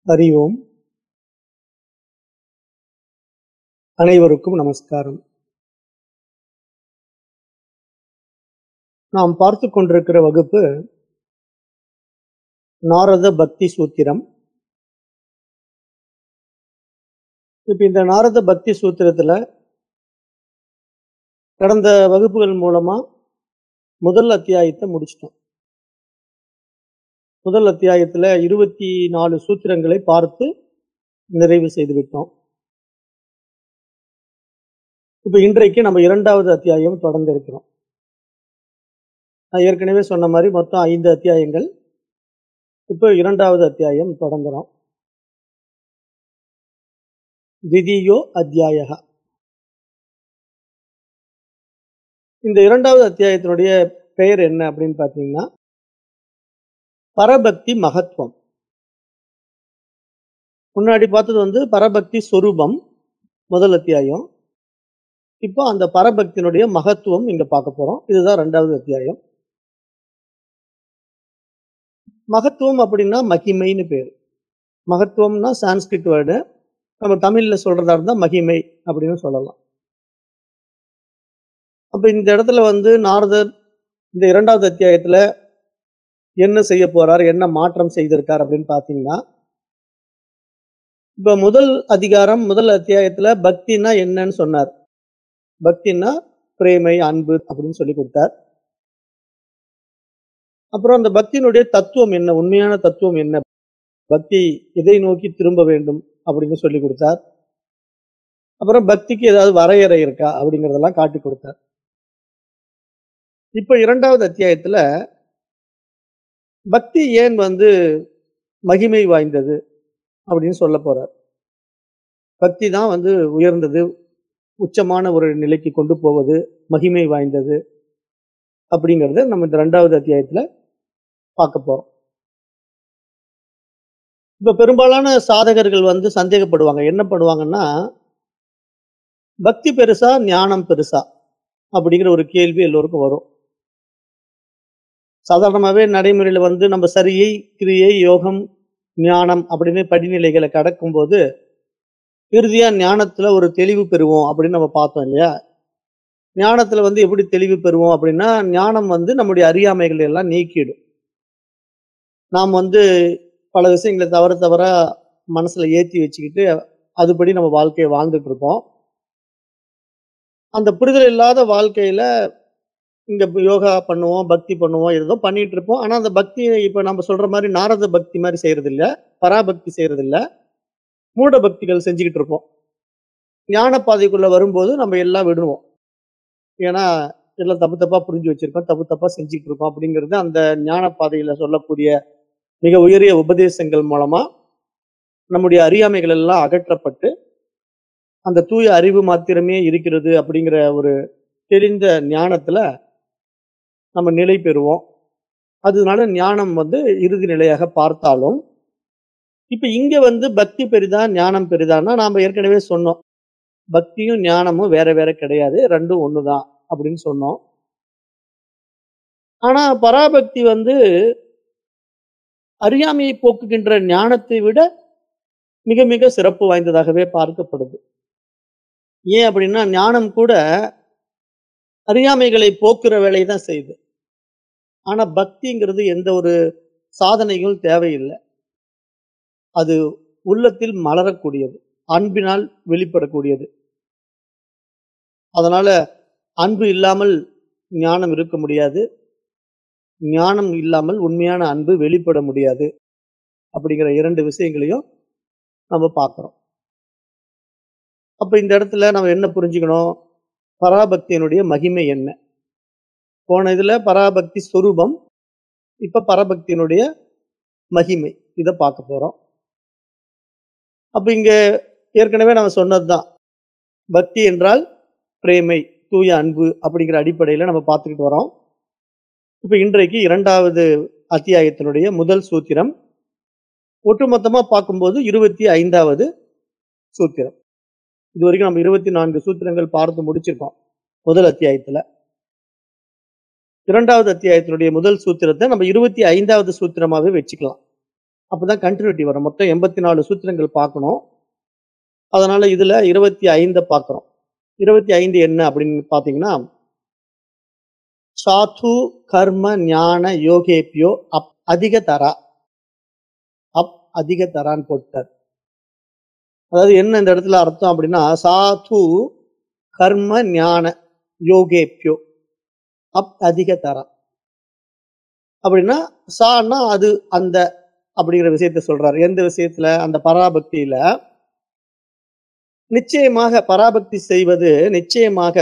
ஹரி ஓம் அனைவருக்கும் நமஸ்காரம் நாம் பார்த்து கொண்டிருக்கிற வகுப்பு நாரத பக்தி சூத்திரம் இப்ப இந்த நாரத பக்தி சூத்திரத்துல கடந்த வகுப்புகள் மூலமா முதல் அத்தியாயத்தை முடிச்சிட்டோம் முதல் அத்தியாயத்துல இருபத்தி நாலு சூத்திரங்களை பார்த்து நிறைவு செய்து விட்டோம் இப்ப இன்றைக்கு நம்ம இரண்டாவது அத்தியாயம் தொடங்க இருக்கிறோம் நான் ஏற்கனவே சொன்ன மாதிரி மொத்தம் ஐந்து அத்தியாயங்கள் இப்போ இரண்டாவது அத்தியாயம் தொடங்குறோம் திதியோ அத்தியாய இந்த இரண்டாவது அத்தியாயத்தினுடைய பெயர் என்ன அப்படின்னு பார்த்தீங்கன்னா பரபக்தி மகத்துவம் முன்னாடி பார்த்தது வந்து பரபக்தி சொரூபம் முதல் அத்தியாயம் இப்போ அந்த பரபக்தியினுடைய மகத்துவம் இங்க பார்க்க போறோம் இதுதான் ரெண்டாவது அத்தியாயம் மகத்துவம் அப்படின்னா மகிமைன்னு பேர் மகத்துவம்னா சான்ஸ்கிரிட் வேர்டு நம்ம தமிழ்ல சொல்றதா இருந்தா மகிமை அப்படின்னு சொல்லலாம் அப்ப இந்த இடத்துல வந்து நாரதர் இந்த இரண்டாவது அத்தியாயத்துல என்ன செய்ய போறார் என்ன மாற்றம் செய்திருக்கார் அப்படின்னு பாத்தீங்கன்னா இப்ப முதல் அதிகாரம் முதல் அத்தியாயத்துல பக்தினா என்னன்னு சொன்னார் பக்தினா பிரேமை அன்பு அப்படின்னு சொல்லி கொடுத்தார் அப்புறம் அந்த பக்தியினுடைய தத்துவம் என்ன உண்மையான தத்துவம் என்ன பக்தி எதை நோக்கி திரும்ப வேண்டும் அப்படின்னு சொல்லி கொடுத்தார் அப்புறம் பக்திக்கு ஏதாவது வரையறை இருக்கா அப்படிங்கறதெல்லாம் காட்டி கொடுத்தார் இப்ப இரண்டாவது அத்தியாயத்துல பக்தி ஏன் வந்து மகிமை வாய்ந்தது அப்படின்னு சொல்ல போறார் பக்தி தான் வந்து உயர்ந்தது உச்சமான ஒரு நிலைக்கு கொண்டு போவது மகிமை வாய்ந்தது அப்படிங்கறத நம்ம இந்த ரெண்டாவது அத்தியாயத்துல பார்க்க போறோம் இப்ப பெரும்பாலான சாதகர்கள் வந்து சந்தேகப்படுவாங்க என்ன பண்ணுவாங்கன்னா பக்தி பெருசா ஞானம் பெருசா அப்படிங்கிற ஒரு கேள்வி எல்லோருக்கும் வரும் சாதாரணமாகவே நடைமுறையில வந்து நம்ம சரியை கிரியை யோகம் ஞானம் அப்படின்னு படிநிலைகளை கடக்கும்போது இறுதியா ஞானத்துல ஒரு தெளிவு பெறுவோம் அப்படின்னு நம்ம பார்த்தோம் இல்லையா ஞானத்துல வந்து எப்படி தெளிவு பெறுவோம் அப்படின்னா ஞானம் வந்து நம்முடைய அறியாமைகளை எல்லாம் நீக்கிடும் நாம் வந்து பல விஷயங்களை தவற தவற மனசுல ஏத்தி வச்சுக்கிட்டு அதுபடி நம்ம வாழ்க்கையை வாழ்ந்துட்டு இருப்போம் அந்த புரிதல் இல்லாத வாழ்க்கையில இங்க யோகா பண்ணுவோம் பக்தி பண்ணுவோம் ஏதோ பண்ணிட்டு இருப்போம் ஆனா அந்த பக்தி இப்ப நம்ம சொல்ற மாதிரி நாரத பக்தி மாதிரி செய்யறது இல்ல பராபக்தி செய்யறது இல்ல மூட பக்திகள் செஞ்சுக்கிட்டு இருப்போம் ஞான பாதைக்குள்ள வரும்போது நம்ம எல்லாம் விடுவோம் ஏன்னா எல்லாம் தப்பு தப்பா புரிஞ்சு வச்சிருக்கோம் தப்பு தப்பா செஞ்சுட்டு இருக்கோம் அப்படிங்கிறது அந்த ஞான பாதையில சொல்லக்கூடிய மிக உயரிய உபதேசங்கள் மூலமா நம்முடைய அறியாமைகள் எல்லாம் அகற்றப்பட்டு அந்த தூய அறிவு மாத்திரமே இருக்கிறது அப்படிங்கிற ஒரு தெரிந்த ஞானத்துல நம்ம நிலை பெறுவோம் அதனால ஞானம் வந்து இறுதி நிலையாக பார்த்தாலும் இப்ப இங்க வந்து பக்தி பெரிதா ஞானம் பெரிதான்னா நாம ஏற்கனவே சொன்னோம் பக்தியும் ஞானமும் வேற வேற கிடையாது ரெண்டும் ஒண்ணுதான் அப்படின்னு சொன்னோம் ஆனா பராபக்தி வந்து அறியாமையை போக்குகின்ற ஞானத்தை விட மிக மிக சிறப்பு வாய்ந்ததாகவே பார்க்கப்படுது ஏன் அப்படின்னா ஞானம் கூட அறியாமைகளை போக்குற வேலையை தான் செய்யுது ஆனா பக்திங்கிறது எந்த ஒரு சாதனையும் தேவையில்லை அது உள்ளத்தில் மலரக்கூடியது அன்பினால் வெளிப்படக்கூடியது அதனால அன்பு இல்லாமல் ஞானம் இருக்க முடியாது ஞானம் இல்லாமல் உண்மையான அன்பு வெளிப்பட முடியாது அப்படிங்கிற இரண்டு விஷயங்களையும் நம்ம பார்க்கிறோம் அப்ப இந்த இடத்துல நம்ம என்ன புரிஞ்சுக்கணும் பராபக்தியினுடைய மகிமை என்ன போன இதுல பராபக்தி ஸ்வரூபம் இப்ப பரபக்தியினுடைய மகிமை இதை பார்க்க போறோம் அப்ப இங்க ஏற்கனவே நம்ம சொன்னதுதான் பக்தி என்றால் பிரேமை தூய அன்பு அப்படிங்கிற அடிப்படையில நம்ம பார்த்துக்கிட்டு வரோம் இப்ப இன்றைக்கு இரண்டாவது அத்தியாயத்தினுடைய முதல் சூத்திரம் ஒட்டுமொத்தமா பார்க்கும்போது இருபத்தி ஐந்தாவது சூத்திரம் இது வரைக்கும் நம்ம இருபத்தி நான்கு சூத்திரங்கள் பார்த்து முடிச்சிருக்கோம் முதல் அத்தியாயத்துல இரண்டாவது அத்தியாயத்தினுடைய முதல் சூத்திரத்தை நம்ம இருபத்தி ஐந்தாவது சூத்திரமாவே வச்சுக்கலாம் அப்பதான் கண்டினியூட்டி வரும் மொத்தம் எண்பத்தி நாலு சூத்திரங்கள் பார்க்கணும் அதனால இதுல இருபத்தி ஐந்த பார்க்கிறோம் இருபத்தி ஐந்து என்ன அப்படின்னு பாத்தீங்கன்னா சாத்து கர்ம ஞான யோகேபியோ அப் அதிக தரா அப் அதிக தரான்னு போட்டார் அதாவது என்ன இந்த இடத்துல அர்த்தம் அப்படின்னா சாது கர்ம ஞான யோகேபியோ அப் அதிக தரா அப்படின்னா சான்னா அது அந்த அப்படிங்கிற விஷயத்த சொல்றாரு எந்த விஷயத்துல அந்த பராபக்தியில நிச்சயமாக பராபக்தி செய்வது நிச்சயமாக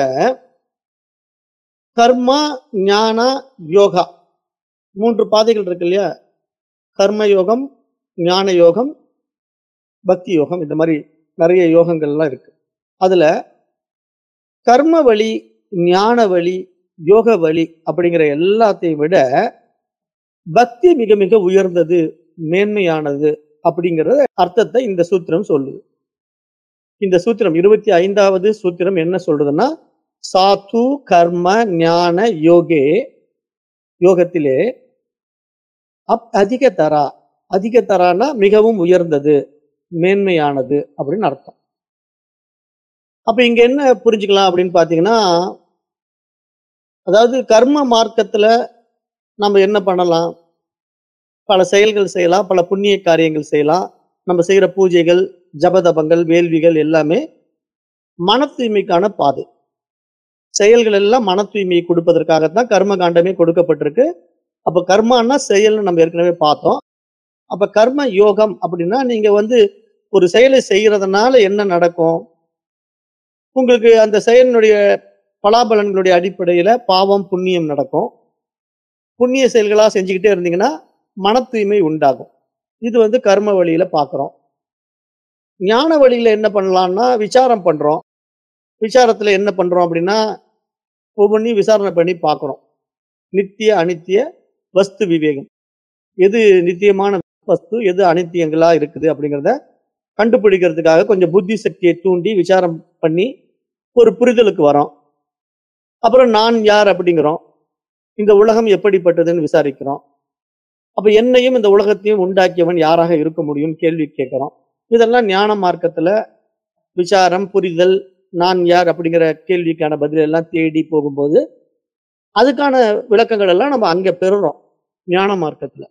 கர்மா ஞான யோகா மூன்று பாதைகள் இருக்கு இல்லையா கர்ம யோகம் ஞான யோகம் பக்தி யோகம் இந்த மாதிரி நிறைய யோகங்கள்லாம் இருக்கு அதுல கர்ம வழி ஞான வழி யோக வழி அப்படிங்கிற எல்லாத்தையும் விட பக்தி மிக மிக உயர்ந்தது மேன்மையானது அப்படிங்கிற அர்த்தத்தை இந்த சூத்திரம் சொல்லுது இந்த சூத்திரம் இருபத்தி ஐந்தாவது சூத்திரம் என்ன சொல்றதுன்னா சாத்து கர்ம ஞான யோகே யோகத்திலே அப் அதிக தரா அதிக தரானா மிகவும் உயர்ந்தது மேன்மையானது அப்படின்னு அர்த்தம் அப்ப இங்க என்ன புரிஞ்சுக்கலாம் அப்படின்னு பாத்தீங்கன்னா அதாவது கர்ம மார்க்கத்துல நம்ம என்ன பண்ணலாம் பல செயல்கள் செய்யலாம் பல புண்ணிய காரியங்கள் செய்யலாம் நம்ம செய்யற பூஜைகள் ஜபதபங்கள் வேள்விகள் எல்லாமே மன தூய்மைக்கான பாதை செயல்கள் எல்லாம் மன தூய்மையை கொடுப்பதற்காகத்தான் கர்ம காண்டமே கொடுக்கப்பட்டிருக்கு அப்ப கர்மான்னா செயல்னு நம்ம ஏற்கனவே பார்த்தோம் அப்ப கர்ம யோகம் அப்படின்னா நீங்க வந்து ஒரு செயலை செய்யறதுனால என்ன நடக்கும் உங்களுக்கு அந்த செயலினுடைய பலாபலன்களுடைய அடிப்படையில பாவம் புண்ணியம் நடக்கும் புண்ணிய செயல்களா செஞ்சுக்கிட்டே இருந்தீங்கன்னா மன தூய்மை உண்டாகும் இது வந்து கர்ம வழியில பார்க்கிறோம் ஞான வழியில என்ன பண்ணலாம்னா விசாரம் பண்றோம் விசாரத்துல என்ன பண்றோம் அப்படின்னா ஒவ்வொன்றையும் விசாரணை பண்ணி பார்க்கிறோம் நித்திய அனித்திய வஸ்து விவேகம் எது நித்தியமான வஸ்து எது அனித்தியங்களா இருக்குது அப்படிங்கிறத கண்டுபிடிக்கிறதுக்காக கொஞ்சம் புத்தி சக்தியை தூண்டி விசாரம் பண்ணி ஒரு புரிதலுக்கு வரோம் அப்புறம் நான் யார் அப்படிங்கிறோம் இந்த உலகம் எப்படிப்பட்டதுன்னு விசாரிக்கிறோம் அப்ப என்னையும் இந்த உலகத்தையும் உண்டாக்கியவன் யாராக இருக்க முடியும் கேள்வி கேட்கிறோம் இதெல்லாம் ஞான மார்க்கத்துல விசாரம் புரிதல் நான் யார் அப்படிங்கிற கேள்விக்கான பதில் எல்லாம் தேடி போகும்போது அதுக்கான விளக்கங்கள் எல்லாம் நம்ம அங்க பெறுறோம் ஞான மார்க்கத்துல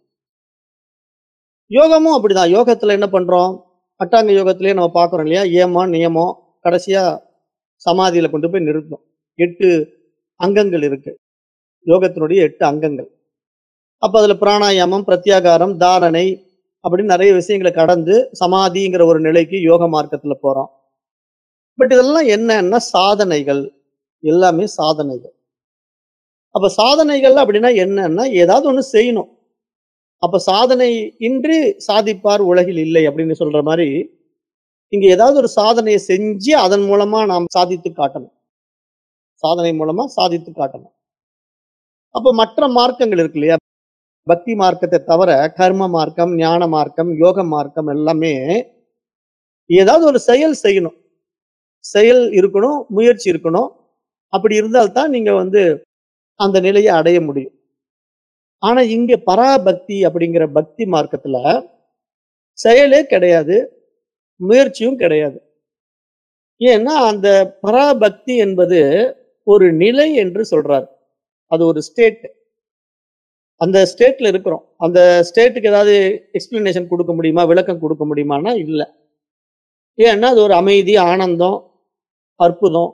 யோகமும் அப்படிதான் யோகத்துல என்ன பண்றோம் அட்டாங்க யோகத்திலேயே நம்ம பார்க்கறோம் இல்லையா ஏமம் நியமம் கடைசியா சமாதியில கொண்டு போய் நிறுத்தும் எட்டு அங்கங்கள் இருக்கு யோகத்தினுடைய எட்டு அங்கங்கள் அப்ப அதுல பிராணாயாமம் பிரத்யாகாரம் தாரணை அப்படின்னு நிறைய விஷயங்களை கடந்து சமாதிங்கிற ஒரு நிலைக்கு யோக மார்க்கத்துல போறோம் பட் இதெல்லாம் என்னன்னா சாதனைகள் எல்லாமே சாதனைகள் அப்ப சாதனைகள் அப்படின்னா என்னன்னா ஏதாவது ஒண்ணு செய்யணும் அப்ப சாதனை இன்றி சாதிப்பார் உலகில் இல்லை அப்படின்னு சொல்ற மாதிரி இங்க ஏதாவது ஒரு சாதனையை செஞ்சு அதன் மூலமா நாம் சாதித்து காட்டணும் சாதனை மூலமா சாதித்து காட்டணும் அப்ப மற்ற மார்க்கங்கள் இருக்கு இல்லையா பக்தி மார்க்கத்தை தவிர கர்ம மார்க்கம் ஞான மார்க்கம் யோக மார்க்கம் எல்லாமே ஏதாவது ஒரு செயல் செய்யணும் செயல் இருக்கணும் முயற்சி இருக்கணும் அப்படி இருந்தால்தான் நீங்க வந்து அந்த நிலையை அடைய முடியும் ஆனா இங்க பராபக்தி அப்படிங்கிற பக்தி மார்க்கத்துல செயலே கிடையாது முயற்சியும் கிடையாது ஏன்னா அந்த பராபக்தி என்பது ஒரு நிலை என்று சொல்றார் அது ஒரு ஸ்டேட் அந்த ஸ்டேட்ல இருக்கிறோம் அந்த ஸ்டேட்டுக்கு ஏதாவது எக்ஸ்பிளனேஷன் கொடுக்க முடியுமா விளக்கம் கொடுக்க முடியுமானா இல்லை ஏன்னா அது ஒரு அமைதி ஆனந்தம் அற்புதம்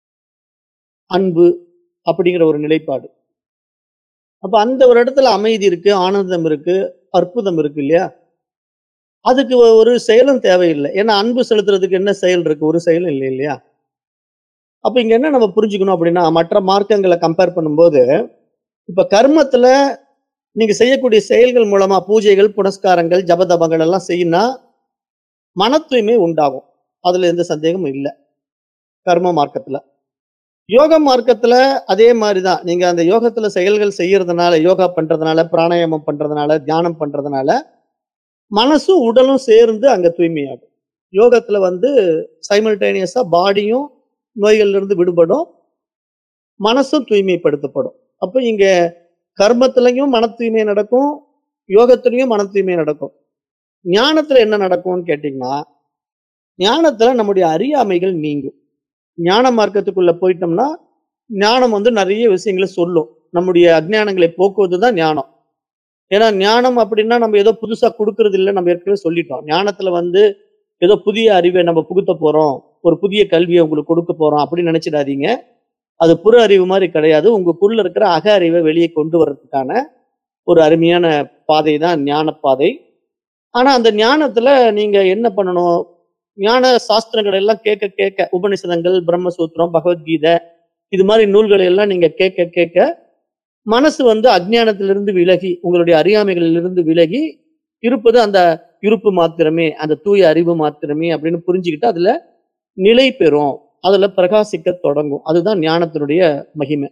அன்பு அப்படிங்கிற ஒரு நிலைப்பாடு அப்ப அந்த ஒரு இடத்துல அமைதி இருக்கு ஆனந்தம் இருக்கு அற்புதம் இருக்கு இல்லையா அதுக்கு ஒ- ஒரு செயலும் தேவையில்லை ஏன்னா அன்பு செலுத்துறதுக்கு என்ன செயல் இருக்கு ஒரு செயலும் இல்லை இல்லையா அப்ப இங்க என்ன நம்ம புரிஞ்சுக்கணும் அப்படின்னா மற்ற மார்க்கங்களை கம்பேர் பண்ணும்போது இப்ப கர்மத்துல நீங்க செய்யக்கூடிய செயல்கள் மூலமா பூஜைகள் புனஸ்காரங்கள் ஜபதபங்கள் எல்லாம் செய்யினா மன தூய்மை உண்டாகும் அதுல எந்த சந்தேகமும் இல்லை கர்ம மார்க்கத்துல யோக மார்க்கத்துல அதே மாதிரிதான் நீங்க அந்த யோகத்துல செயல்கள் செய்யறதுனால யோகா பண்றதுனால பிராணாயாமம் பண்றதுனால தியானம் பண்றதுனால மனசும் உடலும் சேர்ந்து அங்க தூய்மையாகும் யோகத்துல வந்து சைமல்டேனியஸா பாடியும் நோய்கள்ல இருந்து விடுபடும் மனசும் தூய்மைப்படுத்தப்படும் அப்ப இங்க கர்மத்திலையும் மன தூய்மை நடக்கும் யோகத்திலையும் மன தூய்மை நடக்கும் ஞானத்துல என்ன நடக்கும்னு கேட்டீங்கன்னா ஞானத்துல நம்முடைய அறியாமைகள் நீங்கும் ஞான மார்க்கத்துக்குள்ள போயிட்டோம்னா ஞானம் வந்து நிறைய விஷயங்களை சொல்லும் நம்முடைய அஜ்ஞானங்களை போக்குவது தான் ஞானம் ஏன்னா ஞானம் அப்படின்னா நம்ம ஏதோ புதுசா கொடுக்கறது இல்லை நம்ம ஏற்கனவே சொல்லிட்டோம் ஞானத்துல வந்து ஏதோ புதிய அறிவை நம்ம புகுத்த போறோம் ஒரு புதிய கல்வியை உங்களுக்கு கொடுக்க போறோம் அப்படின்னு நினைச்சிடாதீங்க அது புற அறிவு மாதிரி கிடையாது உங்களுக்குள்ள இருக்கிற அக அறிவை வெளியே கொண்டு வர்றதுக்கான ஒரு அருமையான பாதை தான் ஞான பாதை ஆனா அந்த ஞானத்துல நீங்க என்ன பண்ணணும் ஞான சாஸ்திரங்கள் எல்லாம் கேட்க கேட்க உபனிஷதங்கள் பிரம்மசூத்திரம் பகவத்கீதை இது மாதிரி நூல்களை எல்லாம் நீங்க கேட்க கேட்க மனசு வந்து அஜ்ஞானத்திலிருந்து விலகி உங்களுடைய அறியாமைகளிலிருந்து விலகி இருப்பது அந்த இருப்பு மாத்திரமே அந்த தூய அறிவு மாத்திரமே அப்படின்னு புரிஞ்சுக்கிட்டு அதுல நிலை பெறும் அதுல பிரகாசிக்க தொடங்கும் அதுதான் ஞானத்தினுடைய மகிமை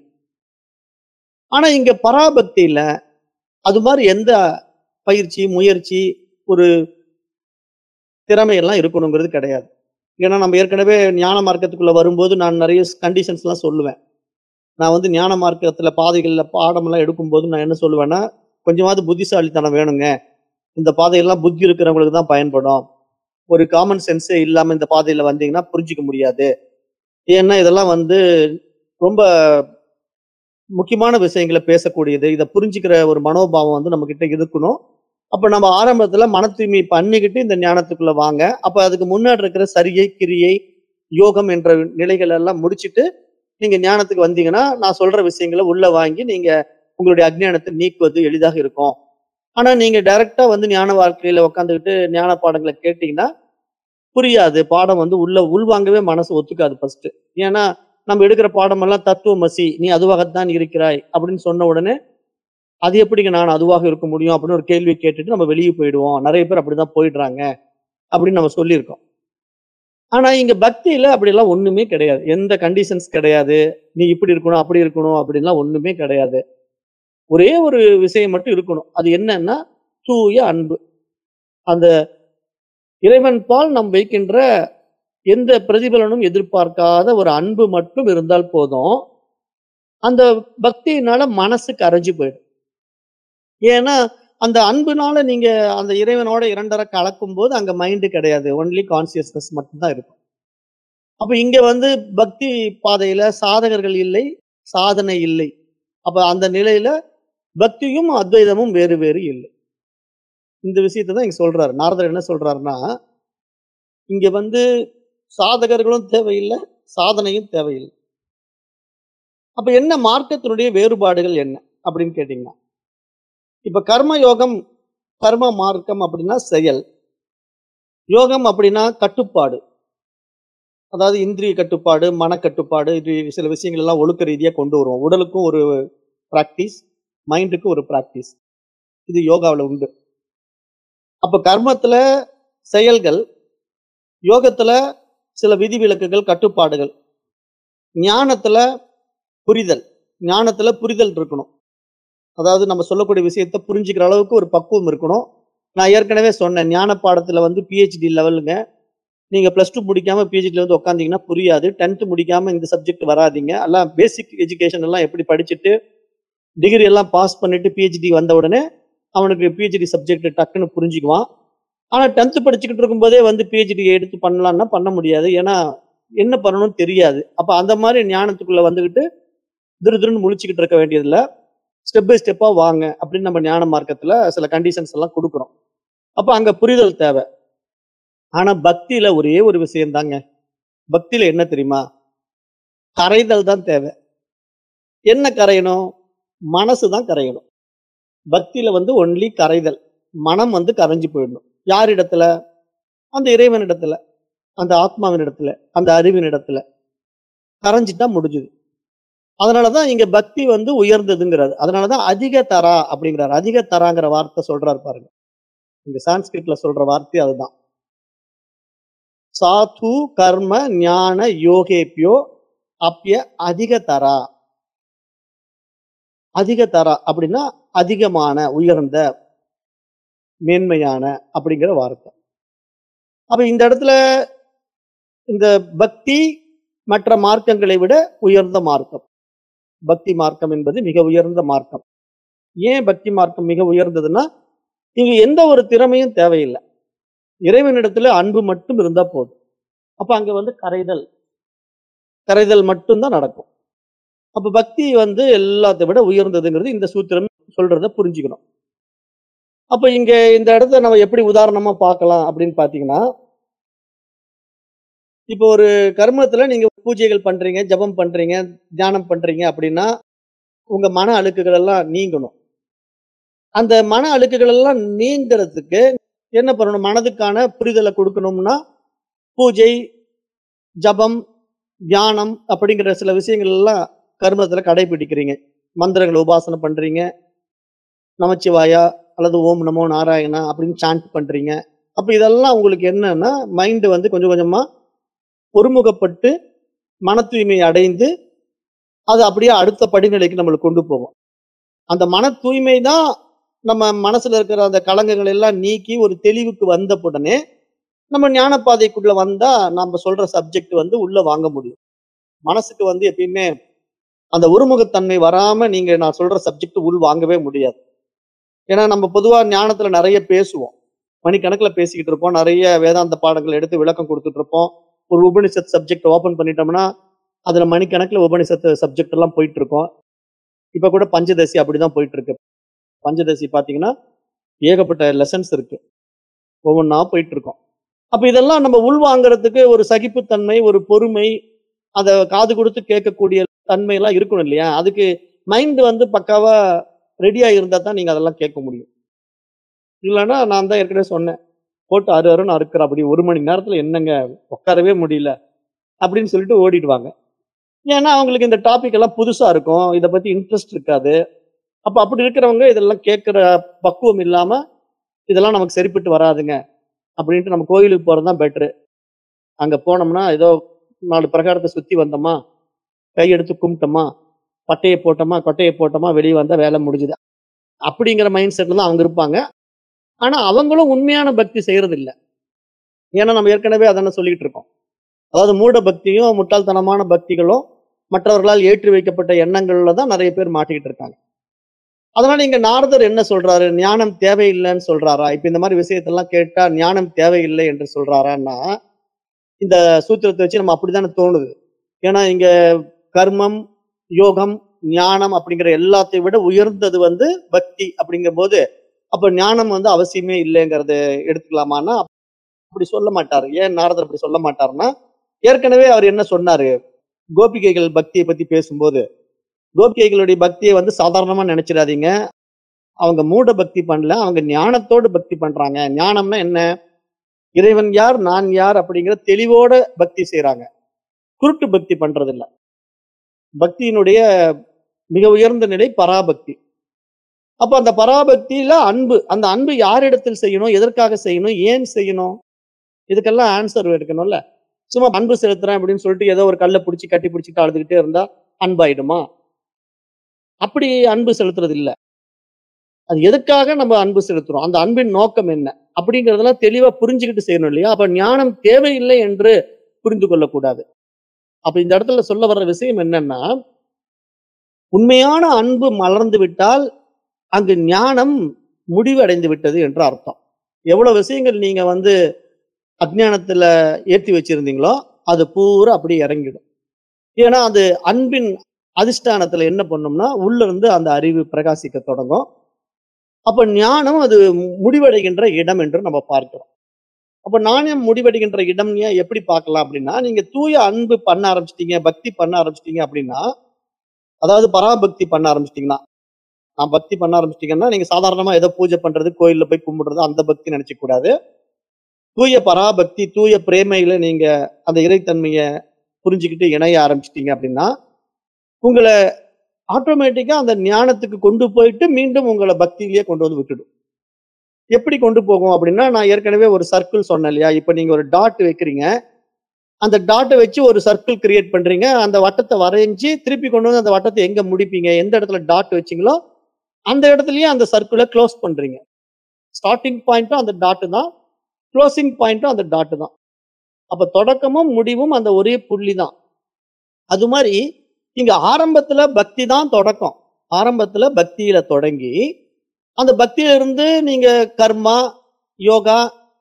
ஆனா இங்க பராபக்தியில அது மாதிரி எந்த பயிற்சி முயற்சி ஒரு திறமையெல்லாம் இருக்கணுங்கிறது கிடையாது ஏன்னா நம்ம ஏற்கனவே ஞான மார்க்கத்துக்குள்ள வரும்போது நான் நிறைய கண்டிஷன்ஸ் எல்லாம் சொல்லுவேன் நான் வந்து ஞான மார்க்கத்துல பாதைகள்ல பாடமெல்லாம் எடுக்கும்போது நான் என்ன சொல்லுவேன்னா கொஞ்சமாவது புத்திசாலித்தனம் வேணுங்க இந்த பாதையெல்லாம் புத்தி இருக்கிறவங்களுக்கு தான் பயன்படும் ஒரு காமன் சென்ஸே இல்லாம இந்த பாதையில வந்தீங்கன்னா புரிஞ்சுக்க முடியாது ஏன்னா இதெல்லாம் வந்து ரொம்ப முக்கியமான விஷயங்களை பேசக்கூடியது இதை புரிஞ்சுக்கிற ஒரு மனோபாவம் வந்து நம்ம கிட்ட இருக்கணும் அப்ப நம்ம ஆரம்பத்துல மன தூய்மை பண்ணிக்கிட்டு இந்த ஞானத்துக்குள்ள வாங்க அப்ப அதுக்கு முன்னாடி இருக்கிற சரியை கிரியை யோகம் என்ற நிலைகள் எல்லாம் முடிச்சிட்டு நீங்க ஞானத்துக்கு வந்தீங்கன்னா நான் சொல்ற விஷயங்களை உள்ள வாங்கி நீங்க உங்களுடைய அஜ்ஞானத்தை நீக்குவது எளிதாக இருக்கும் ஆனா நீங்க டைரக்டா வந்து ஞான வாழ்க்கையில உட்காந்துக்கிட்டு ஞான பாடங்களை கேட்டீங்கன்னா புரியாது பாடம் வந்து உள்ள உள்வாங்கவே மனசு ஒத்துக்காது ஃபர்ஸ்ட் ஏன்னா நம்ம எடுக்கிற பாடமெல்லாம் தத்துவமசி நீ அதுவாகத்தான் இருக்கிறாய் அப்படின்னு சொன்ன உடனே அது எப்படிங்க நான் அதுவாக இருக்க முடியும் அப்படின்னு ஒரு கேள்வி கேட்டுட்டு நம்ம வெளியே போயிடுவோம் நிறைய பேர் அப்படிதான் போயிடுறாங்க அப்படின்னு நம்ம சொல்லியிருக்கோம் ஆனா இங்க பக்தியில அப்படிலாம் ஒண்ணுமே கிடையாது எந்த கண்டிஷன்ஸ் கிடையாது நீ இப்படி இருக்கணும் அப்படி இருக்கணும் அப்படின்லாம் ஒண்ணுமே கிடையாது ஒரே ஒரு விஷயம் மட்டும் இருக்கணும் அது என்னன்னா தூய அன்பு அந்த இறைவன் பால் நாம் வைக்கின்ற எந்த பிரதிபலனும் எதிர்பார்க்காத ஒரு அன்பு மட்டும் இருந்தால் போதும் அந்த பக்தியினால மனசு கரைஞ்சு போயிடும் ஏன்னா அந்த அன்புனால நீங்க அந்த இறைவனோட இரண்டரை கலக்கும் போது அங்க மைண்டு கிடையாது ஒன்லி கான்சியஸ்னஸ் மட்டும்தான் இருக்கும் அப்ப இங்க வந்து பக்தி பாதையில சாதகர்கள் இல்லை சாதனை இல்லை அப்ப அந்த நிலையில பக்தியும் அத்வைதமும் வேறு வேறு இல்லை இந்த விஷயத்தை தான் இங்க சொல்றாரு நாரதர் என்ன சொல்றாருன்னா இங்க வந்து சாதகர்களும் தேவையில்லை சாதனையும் தேவையில்லை அப்ப என்ன மார்க்கத்தினுடைய வேறுபாடுகள் என்ன அப்படின்னு கேட்டீங்கன்னா இப்ப கர்ம யோகம் கர்ம மார்க்கம் அப்படின்னா செயல் யோகம் அப்படின்னா கட்டுப்பாடு அதாவது இந்திரிய கட்டுப்பாடு மனக்கட்டுப்பாடு இது சில விஷயங்கள் எல்லாம் ஒழுக்க ரீதியா கொண்டு வருவோம் உடலுக்கும் ஒரு பிராக்டிஸ் மைண்டுக்கு ஒரு பிராக்டிஸ் இது யோகாவில் உண்டு அப்ப கர்மத்துல செயல்கள் யோகத்துல சில விதிவிலக்குகள் கட்டுப்பாடுகள் ஞானத்துல புரிதல் ஞானத்துல புரிதல் இருக்கணும் அதாவது நம்ம சொல்லக்கூடிய விஷயத்த புரிஞ்சுக்கிற அளவுக்கு ஒரு பக்குவம் இருக்கணும் நான் ஏற்கனவே சொன்னேன் ஞான பாடத்துல வந்து பிஹெச்டி லெவலுங்க நீங்க பிளஸ் டூ முடிக்காம பிஹெச்டில வந்து உட்காந்தீங்கன்னா புரியாது டென்த் முடிக்காம இந்த சப்ஜெக்ட் வராதீங்க எல்லாம் பேசிக் எஜுகேஷன் எல்லாம் எப்படி படிச்சுட்டு டிகிரி எல்லாம் பாஸ் பண்ணிட்டு பிஹெச்டி வந்த உடனே அவனுக்கு பிஹெச்டி சப்ஜெக்ட் டக்குன்னு புரிஞ்சுக்குவான் ஆனா டென்த் படிச்சுக்கிட்டு இருக்கும்போதே வந்து பிஹெச்டி எடுத்து பண்ணலாம்னா பண்ண முடியாது ஏன்னா என்ன பண்ணணும்னு தெரியாது அப்ப அந்த மாதிரி ஞானத்துக்குள்ள வந்துகிட்டு திரு திருன்னு முழிச்சுக்கிட்டு இருக்க வேண்டியதில்ல ஸ்டெப் பை ஸ்டெப்பா வாங்க அப்படின்னு நம்ம ஞான மார்க்கத்துல சில கண்டிஷன்ஸ் எல்லாம் கொடுக்குறோம் அப்ப அங்க புரிதல் தேவை ஆனா பக்தியில ஒரே ஒரு விஷயம் தாங்க பக்தியில என்ன தெரியுமா கரைதல் தான் தேவை என்ன கரையணும் மனசு தான் கரையணும் பக்தியில வந்து ஒன்லி கரைதல் மனம் வந்து கரைஞ்சு போயிடணும் யார் இடத்துல அந்த இறைவன் இடத்துல அந்த ஆத்மாவின் இடத்துல அந்த அறிவின் இடத்துல கரைஞ்சிட்டா முடிஞ்சுது அதனாலதான் இங்க பக்தி வந்து உயர்ந்ததுங்கிறாரு அதனாலதான் அதிக தரா அப்படிங்கிறாரு அதிக தராங்கிற வார்த்தை சொல்றாரு பாருங்க இங்க சான்ஸ்கிரிட்ல சொல்ற வார்த்தை அதுதான் சாது கர்ம ஞான யோகேபியோ அப்பிய அதிக தரா அதிக தரா அப்படின்னா அதிகமான உயர்ந்த மேன்மையான அப்படிங்கிற வார்த்தை அப்ப இந்த இடத்துல இந்த பக்தி மற்ற மார்க்கங்களை விட உயர்ந்த மார்க்கம் பக்தி மார்க்கம் என்பது மிக உயர்ந்த மார்க்கம் ஏன் பக்தி மார்க்கம் மிக உயர்ந்ததுன்னா இங்க எந்த ஒரு திறமையும் தேவையில்லை இறைவனிடத்துல அன்பு மட்டும் இருந்தா போதும் அப்ப அங்க வந்து கரைதல் கரைதல் மட்டும்தான் நடக்கும் அப்ப பக்தி வந்து எல்லாத்தை விட உயர்ந்ததுங்கிறது இந்த சூத்திரம் சொல்றத புரிஞ்சுக்கணும் அப்ப இங்க இந்த இடத்த நம்ம எப்படி உதாரணமா பார்க்கலாம் அப்படின்னு பாத்தீங்கன்னா இப்போ ஒரு கர்மத்துல நீங்க பூஜைகள் பண்றீங்க ஜெபம் பண்றீங்க தியானம் பண்றீங்க அப்படின்னா உங்க மன அழுக்குகள் எல்லாம் நீங்கணும் அந்த மன அழுக்குகள் எல்லாம் நீங்கிறதுக்கு என்ன பண்ணணும் மனதுக்கான புரிதலை கொடுக்கணும்னா பூஜை ஜபம் தியானம் அப்படிங்கிற சில விஷயங்கள் எல்லாம் கர்மத்துல கடைபிடிக்கிறீங்க மந்திரங்களை உபாசனை பண்றீங்க நமச்சிவாயா அல்லது ஓம் நமோ நாராயணா அப்படின்னு சாண்ட் பண்றீங்க அப்ப இதெல்லாம் உங்களுக்கு என்னன்னா மைண்ட் வந்து கொஞ்சம் கொஞ்சமா ஒருமுகப்பட்டு மன தூய்மை அடைந்து அது அப்படியே அடுத்த படிநிலைக்கு நம்மளுக்கு கொண்டு போகும் அந்த மன தூய்மை தான் நம்ம மனசுல இருக்கிற அந்த கலங்கங்கள் எல்லாம் நீக்கி ஒரு தெளிவுக்கு வந்த உடனே நம்ம ஞானப்பாதைக்குள்ள வந்தா நம்ம சொல்ற சப்ஜெக்ட் வந்து உள்ள வாங்க முடியும் மனசுக்கு வந்து எப்பயுமே அந்த ஒருமுகத்தன்மை வராம நீங்க நான் சொல்ற சப்ஜெக்ட் உள் வாங்கவே முடியாது ஏன்னா நம்ம பொதுவா ஞானத்துல நிறைய பேசுவோம் மணிக்கணக்கில் பேசிக்கிட்டு இருப்போம் நிறைய வேதாந்த பாடங்கள் எடுத்து விளக்கம் கொடுத்துட்டு இருப்போம் ஒரு உபனிஷத் சப்ஜெக்ட் ஓபன் பண்ணிட்டோம்னா அதுல மணிக்கணக்கில் உபனிஷத் சப்ஜெக்ட் எல்லாம் போயிட்டு இருக்கோம் இப்ப கூட பஞ்சதசி அப்படிதான் போயிட்டு இருக்கு பஞ்சதசி பாத்தீங்கன்னா ஏகப்பட்ட லெசன்ஸ் இருக்கு ஒவ்வொன்றா போயிட்டு இருக்கோம் அப்ப இதெல்லாம் நம்ம உள்வாங்கிறதுக்கு ஒரு சகிப்புத்தன்மை ஒரு பொறுமை அதை காது கொடுத்து கேட்கக்கூடிய தன்மை எல்லாம் இருக்கணும் இல்லையா அதுக்கு மைண்ட் வந்து பக்காவா ரெடியா இருந்தா தான் நீங்க அதெல்லாம் கேட்க முடியும் இல்லைன்னா நான் தான் ஏற்கனவே சொன்னேன் போட்டு அரு அருன்னு அறுக்கிற அப்படி ஒரு மணி நேரத்துல என்னங்க உட்காரவே முடியல அப்படின்னு சொல்லிட்டு ஓடிடுவாங்க ஏன்னா அவங்களுக்கு இந்த டாபிக் எல்லாம் புதுசா இருக்கும் இதை பத்தி இன்ட்ரெஸ்ட் இருக்காது அப்ப அப்படி இருக்கிறவங்க இதெல்லாம் கேட்கிற பக்குவம் இல்லாம இதெல்லாம் நமக்கு சரிப்பட்டு வராதுங்க அப்படின்ட்டு நம்ம கோயிலுக்கு போறது தான் பெட்ரு அங்க போனோம்னா ஏதோ நாலு பிரகாரத்தை சுத்தி வந்தோமா கையெடுத்து கும்பிட்டோமா பட்டையை போட்டோமா கொட்டையை போட்டோமா வெளியே வந்தா வேலை முடிஞ்சுது அப்படிங்கிற மைண்ட் செட்ல தான் அவங்க இருப்பாங்க ஆனா அவங்களும் உண்மையான பக்தி செய்யறது இல்ல ஏன்னா நம்ம ஏற்கனவே அதான சொல்லிட்டு இருக்கோம் அதாவது மூட பக்தியும் முட்டாள்தனமான பக்திகளும் மற்றவர்களால் ஏற்றி வைக்கப்பட்ட எண்ணங்கள்ல தான் நிறைய பேர் மாட்டிக்கிட்டு இருக்காங்க அதனால இங்க நாரதர் என்ன சொல்றாரு ஞானம் தேவையில்லைன்னு சொல்றாரா இப்ப இந்த மாதிரி விஷயத்தெல்லாம் கேட்டா ஞானம் தேவையில்லை என்று சொல்றாரான்னா இந்த சூத்திரத்தை வச்சு நம்ம அப்படித்தானே தோணுது ஏன்னா இங்க கர்மம் யோகம் ஞானம் அப்படிங்கிற எல்லாத்தையும் விட உயர்ந்தது வந்து பக்தி அப்படிங்கிற போது அப்ப ஞானம் வந்து அவசியமே இல்லைங்கிறத எடுத்துக்கலாமான்னா அப்படி சொல்ல மாட்டாரு ஏன் நாரதர் அப்படி சொல்ல மாட்டாருன்னா ஏற்கனவே அவர் என்ன சொன்னாரு கோபிகைகள் பக்தியை பத்தி பேசும்போது கோபிகைகளுடைய பக்தியை வந்து சாதாரணமா நினைச்சிடாதீங்க அவங்க மூட பக்தி பண்ணல அவங்க ஞானத்தோடு பக்தி பண்றாங்க ஞானம்னா என்ன இறைவன் யார் நான் யார் அப்படிங்கிற தெளிவோட பக்தி செய்றாங்க குருட்டு பக்தி பண்றது இல்ல பக்தியினுடைய மிக உயர்ந்த நிலை பராபக்தி அப்ப அந்த பராபக்தியில அன்பு அந்த அன்பு யாரிடத்தில் செய்யணும் எதற்காக செய்யணும் ஏன் செய்யணும் இதுக்கெல்லாம் ஆன்சர் எடுக்கணும்ல சும்மா அன்பு செலுத்துறேன் அப்படின்னு சொல்லிட்டு ஏதோ ஒரு கல்லை பிடிச்சி கட்டி பிடிச்சிட்டு அழுதுகிட்டே இருந்தா அன்பாயிடுமா அப்படி அன்பு செலுத்துறது இல்ல அது எதுக்காக நம்ம அன்பு செலுத்துறோம் அந்த அன்பின் நோக்கம் என்ன அப்படிங்கறதெல்லாம் தெளிவா புரிஞ்சுக்கிட்டு செய்யணும் இல்லையா அப்ப ஞானம் தேவையில்லை என்று புரிந்து கொள்ளக்கூடாது அப்ப இந்த இடத்துல சொல்ல வர்ற விஷயம் என்னன்னா உண்மையான அன்பு மலர்ந்து விட்டால் அங்கு ஞானம் முடிவடைந்து விட்டது என்று அர்த்தம் எவ்வளவு விஷயங்கள் நீங்க வந்து அஜ்ஞானத்துல ஏற்றி வச்சிருந்தீங்களோ அது பூரா அப்படியே இறங்கிடும் ஏன்னா அது அன்பின் அதிஷ்டானத்துல என்ன பண்ணும்னா உள்ள இருந்து அந்த அறிவு பிரகாசிக்க தொடங்கும் அப்ப ஞானம் அது முடிவடைகின்ற இடம் என்று நம்ம பார்க்கிறோம் அப்ப நாணயம் முடிவடைகின்ற இடம் ஏன் எப்படி பார்க்கலாம் அப்படின்னா நீங்க தூய அன்பு பண்ண ஆரம்பிச்சிட்டீங்க பக்தி பண்ண ஆரம்பிச்சிட்டீங்க அப்படின்னா அதாவது பராபக்தி பண்ண ஆரம்பிச்சிட்டீங்கன்னா நான் பக்தி பண்ண ஆரம்பிச்சிட்டீங்கன்னா நீங்க சாதாரணமா ஏதோ பூஜை பண்றது கோயில்ல போய் கும்பிடுறது அந்த பக்தி நினைச்சுக்க கூடாது தூய பராபக்தி தூய பிரேமையில நீங்க அந்த இறைத்தன்மைய புரிஞ்சுக்கிட்டு இணைய ஆரம்பிச்சிட்டீங்க அப்படின்னா உங்களை ஆட்டோமேட்டிக்கா அந்த ஞானத்துக்கு கொண்டு போயிட்டு மீண்டும் உங்களை பக்தியிலேயே கொண்டு வந்து விட்டுடும் எப்படி கொண்டு போகும் அப்படின்னா நான் ஏற்கனவே ஒரு சர்க்கிள் சொன்னேன் இல்லையா இப்ப நீங்க ஒரு டாட் வைக்கிறீங்க அந்த டாட்டை வச்சு ஒரு சர்க்கிள் கிரியேட் பண்றீங்க அந்த வட்டத்தை வரைஞ்சி திருப்பி கொண்டு வந்து அந்த வட்டத்தை எங்க முடிப்பீங்க எந்த இடத்துல டாட் வச்சீங்களோ அந்த இடத்துலயே அந்த சர்க்கிளை க்ளோஸ் பண்றீங்க ஸ்டார்டிங் பாயிண்ட்டும் அந்த டாட்டு தான் க்ளோசிங் பாயிண்ட்டும் அந்த டாட்டு தான் அப்ப தொடக்கமும் முடிவும் அந்த ஒரே புள்ளி தான் அது மாதிரி இங்க ஆரம்பத்துல பக்தி தான் தொடக்கம் ஆரம்பத்துல பக்தியில தொடங்கி அந்த பக்தியில இருந்து நீங்க கர்மா யோகா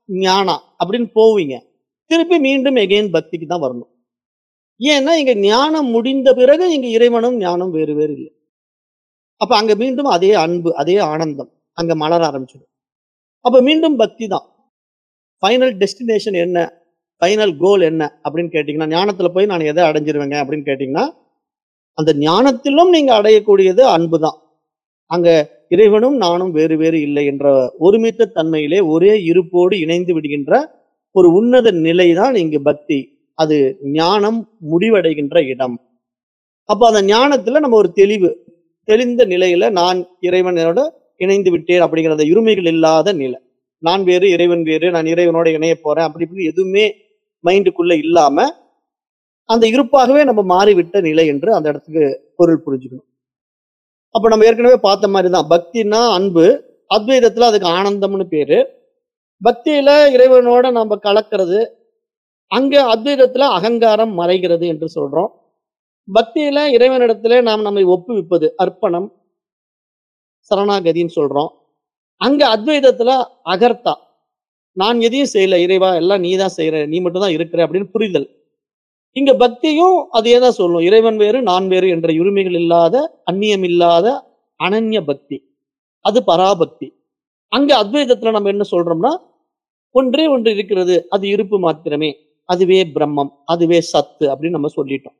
ஞானா அப்படின்னு போவீங்க திருப்பி மீண்டும் எகெயின் பக்திக்கு தான் வரணும் ஏன்னா இங்க ஞானம் முடிந்த பிறகு இங்க இறைவனும் ஞானம் வேறு வேறு இல்லை அப்ப அங்க மீண்டும் அதே அன்பு அதே ஆனந்தம் அங்க மலர ஆரம்பிச்சிடும் அப்ப மீண்டும் பக்தி தான் ஃபைனல் டெஸ்டினேஷன் என்ன ஃபைனல் கோல் என்ன அப்படின்னு கேட்டீங்கன்னா ஞானத்துல போய் நான் எதை அடைஞ்சிருவேங்க அப்படின்னு கேட்டீங்கன்னா அந்த ஞானத்திலும் நீங்க அடையக்கூடியது அன்பு தான் அங்க இறைவனும் நானும் வேறு வேறு இல்லை என்ற ஒருமித்த தன்மையிலே ஒரே இருப்போடு இணைந்து விடுகின்ற ஒரு உன்னத நிலை தான் இங்கு பக்தி அது ஞானம் முடிவடைகின்ற இடம் அப்ப அந்த ஞானத்துல நம்ம ஒரு தெளிவு தெளிந்த நிலையில நான் இறைவனோட இணைந்து விட்டேன் அப்படிங்கிற அந்த இருமைகள் இல்லாத நிலை நான் வேறு இறைவன் வேறு நான் இறைவனோட இணைய போறேன் அப்படி இப்படி எதுவுமே மைண்டுக்குள்ள இல்லாம அந்த இருப்பாகவே நம்ம மாறிவிட்ட நிலை என்று அந்த இடத்துக்கு பொருள் புரிஞ்சுக்கணும் அப்ப நம்ம ஏற்கனவே பார்த்த மாதிரி தான் பக்தினா அன்பு அத்வைதத்துல அதுக்கு ஆனந்தம்னு பேரு பக்தியில இறைவனோட நம்ம கலக்கிறது அங்க அத்வைதத்துல அகங்காரம் மறைகிறது என்று சொல்றோம் பக்தியில இறைவனிடத்துல நாம் நம்மை ஒப்புவிப்பது அர்ப்பணம் சரணாகதின்னு சொல்றோம் அங்க அத்வைதத்துல அகர்த்தா நான் எதையும் செய்யல இறைவா எல்லாம் நீ தான் செய்யற நீ மட்டும் தான் இருக்கிற அப்படின்னு புரிதல் இங்க பக்தியும் அதே தான் சொல்லும் இறைவன் வேறு நான் வேறு என்ற உரிமைகள் இல்லாத அந்நியம் இல்லாத அனன்ய பக்தி அது பராபக்தி அங்க அத்வைதத்துல நம்ம என்ன சொல்றோம்னா ஒன்றே ஒன்று இருக்கிறது அது இருப்பு மாத்திரமே அதுவே பிரம்மம் அதுவே சத்து அப்படின்னு நம்ம சொல்லிட்டோம்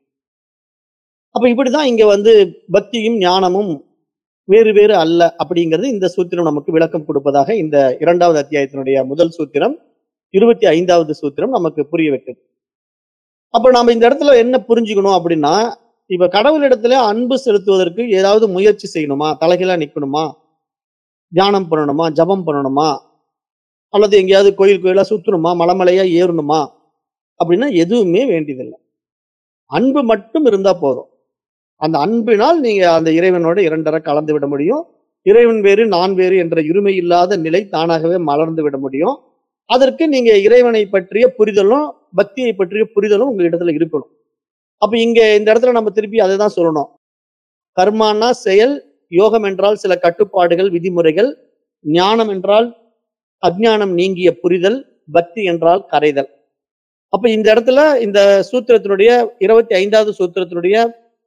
அப்ப இப்படிதான் இங்க வந்து பக்தியும் ஞானமும் வேறு வேறு அல்ல அப்படிங்கிறது இந்த சூத்திரம் நமக்கு விளக்கம் கொடுப்பதாக இந்த இரண்டாவது அத்தியாயத்தினுடைய முதல் சூத்திரம் இருபத்தி ஐந்தாவது சூத்திரம் நமக்கு புரிய வைக்குது அப்ப நாம இந்த இடத்துல என்ன புரிஞ்சுக்கணும் அப்படின்னா இப்ப கடவுளிடத்துல அன்பு செலுத்துவதற்கு ஏதாவது முயற்சி செய்யணுமா தலைகீழா நிக்கணுமா தியானம் பண்ணணுமா ஜபம் பண்ணணுமா அல்லது எங்கேயாவது கோயில் கோயிலா சுத்தணுமா மலைமலையா ஏறணுமா அப்படின்னா எதுவுமே வேண்டியதில்லை அன்பு மட்டும் இருந்தா போதும் அந்த அன்பினால் நீங்க அந்த இறைவனோட இரண்டரை கலந்து விட முடியும் இறைவன் வேறு நான் வேறு என்ற இருமை இல்லாத நிலை தானாகவே மலர்ந்து விட முடியும் அதற்கு நீங்க இறைவனை பற்றிய புரிதலும் பக்தியை பற்றிய புரிதலும் உங்க இடத்துல இருக்கணும் அப்ப இங்க இந்த இடத்துல நம்ம திருப்பி அதை தான் சொல்லணும் கர்மானா செயல் யோகம் என்றால் சில கட்டுப்பாடுகள் விதிமுறைகள் ஞானம் என்றால் அஜ்ஞானம் நீங்கிய புரிதல் பக்தி என்றால் கரைதல் அப்ப இந்த இடத்துல இந்த சூத்திரத்தினுடைய இருபத்தி ஐந்தாவது சூத்திரத்தினுடைய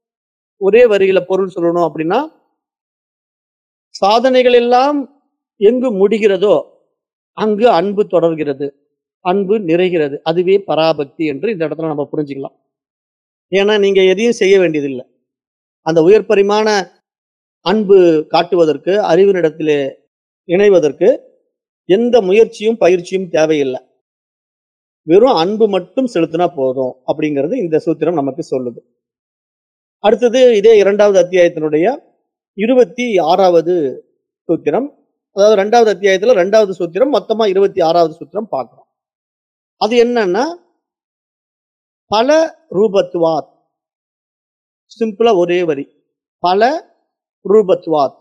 ஒரே வரியில பொருள் சொல்லணும் அப்படின்னா சாதனைகள் எல்லாம் எங்கு முடிகிறதோ அங்கு அன்பு தொடர்கிறது அன்பு நிறைகிறது அதுவே பராபக்தி என்று இந்த இடத்துல நம்ம புரிஞ்சுக்கலாம் ஏன்னா நீங்க எதையும் செய்ய வேண்டியதில்லை அந்த உயர் பரிமாண அன்பு காட்டுவதற்கு அறிவினிடத்திலே இணைவதற்கு எந்த முயற்சியும் பயிற்சியும் தேவையில்லை வெறும் அன்பு மட்டும் செலுத்தினா போதும் அப்படிங்கிறது இந்த சூத்திரம் நமக்கு சொல்லுது அடுத்தது இதே இரண்டாவது அத்தியாயத்தினுடைய இருபத்தி ஆறாவது சூத்திரம் அதாவது ரெண்டாவது அத்தியாயத்துல ரெண்டாவது சூத்திரம் மொத்தமா இருபத்தி ஆறாவது சூத்திரம் பார்க்கிறோம் அது என்னன்னா பல ரூபத்துவாத் சிம்பிளா ஒரே வரி பல ரூபத்துவாத்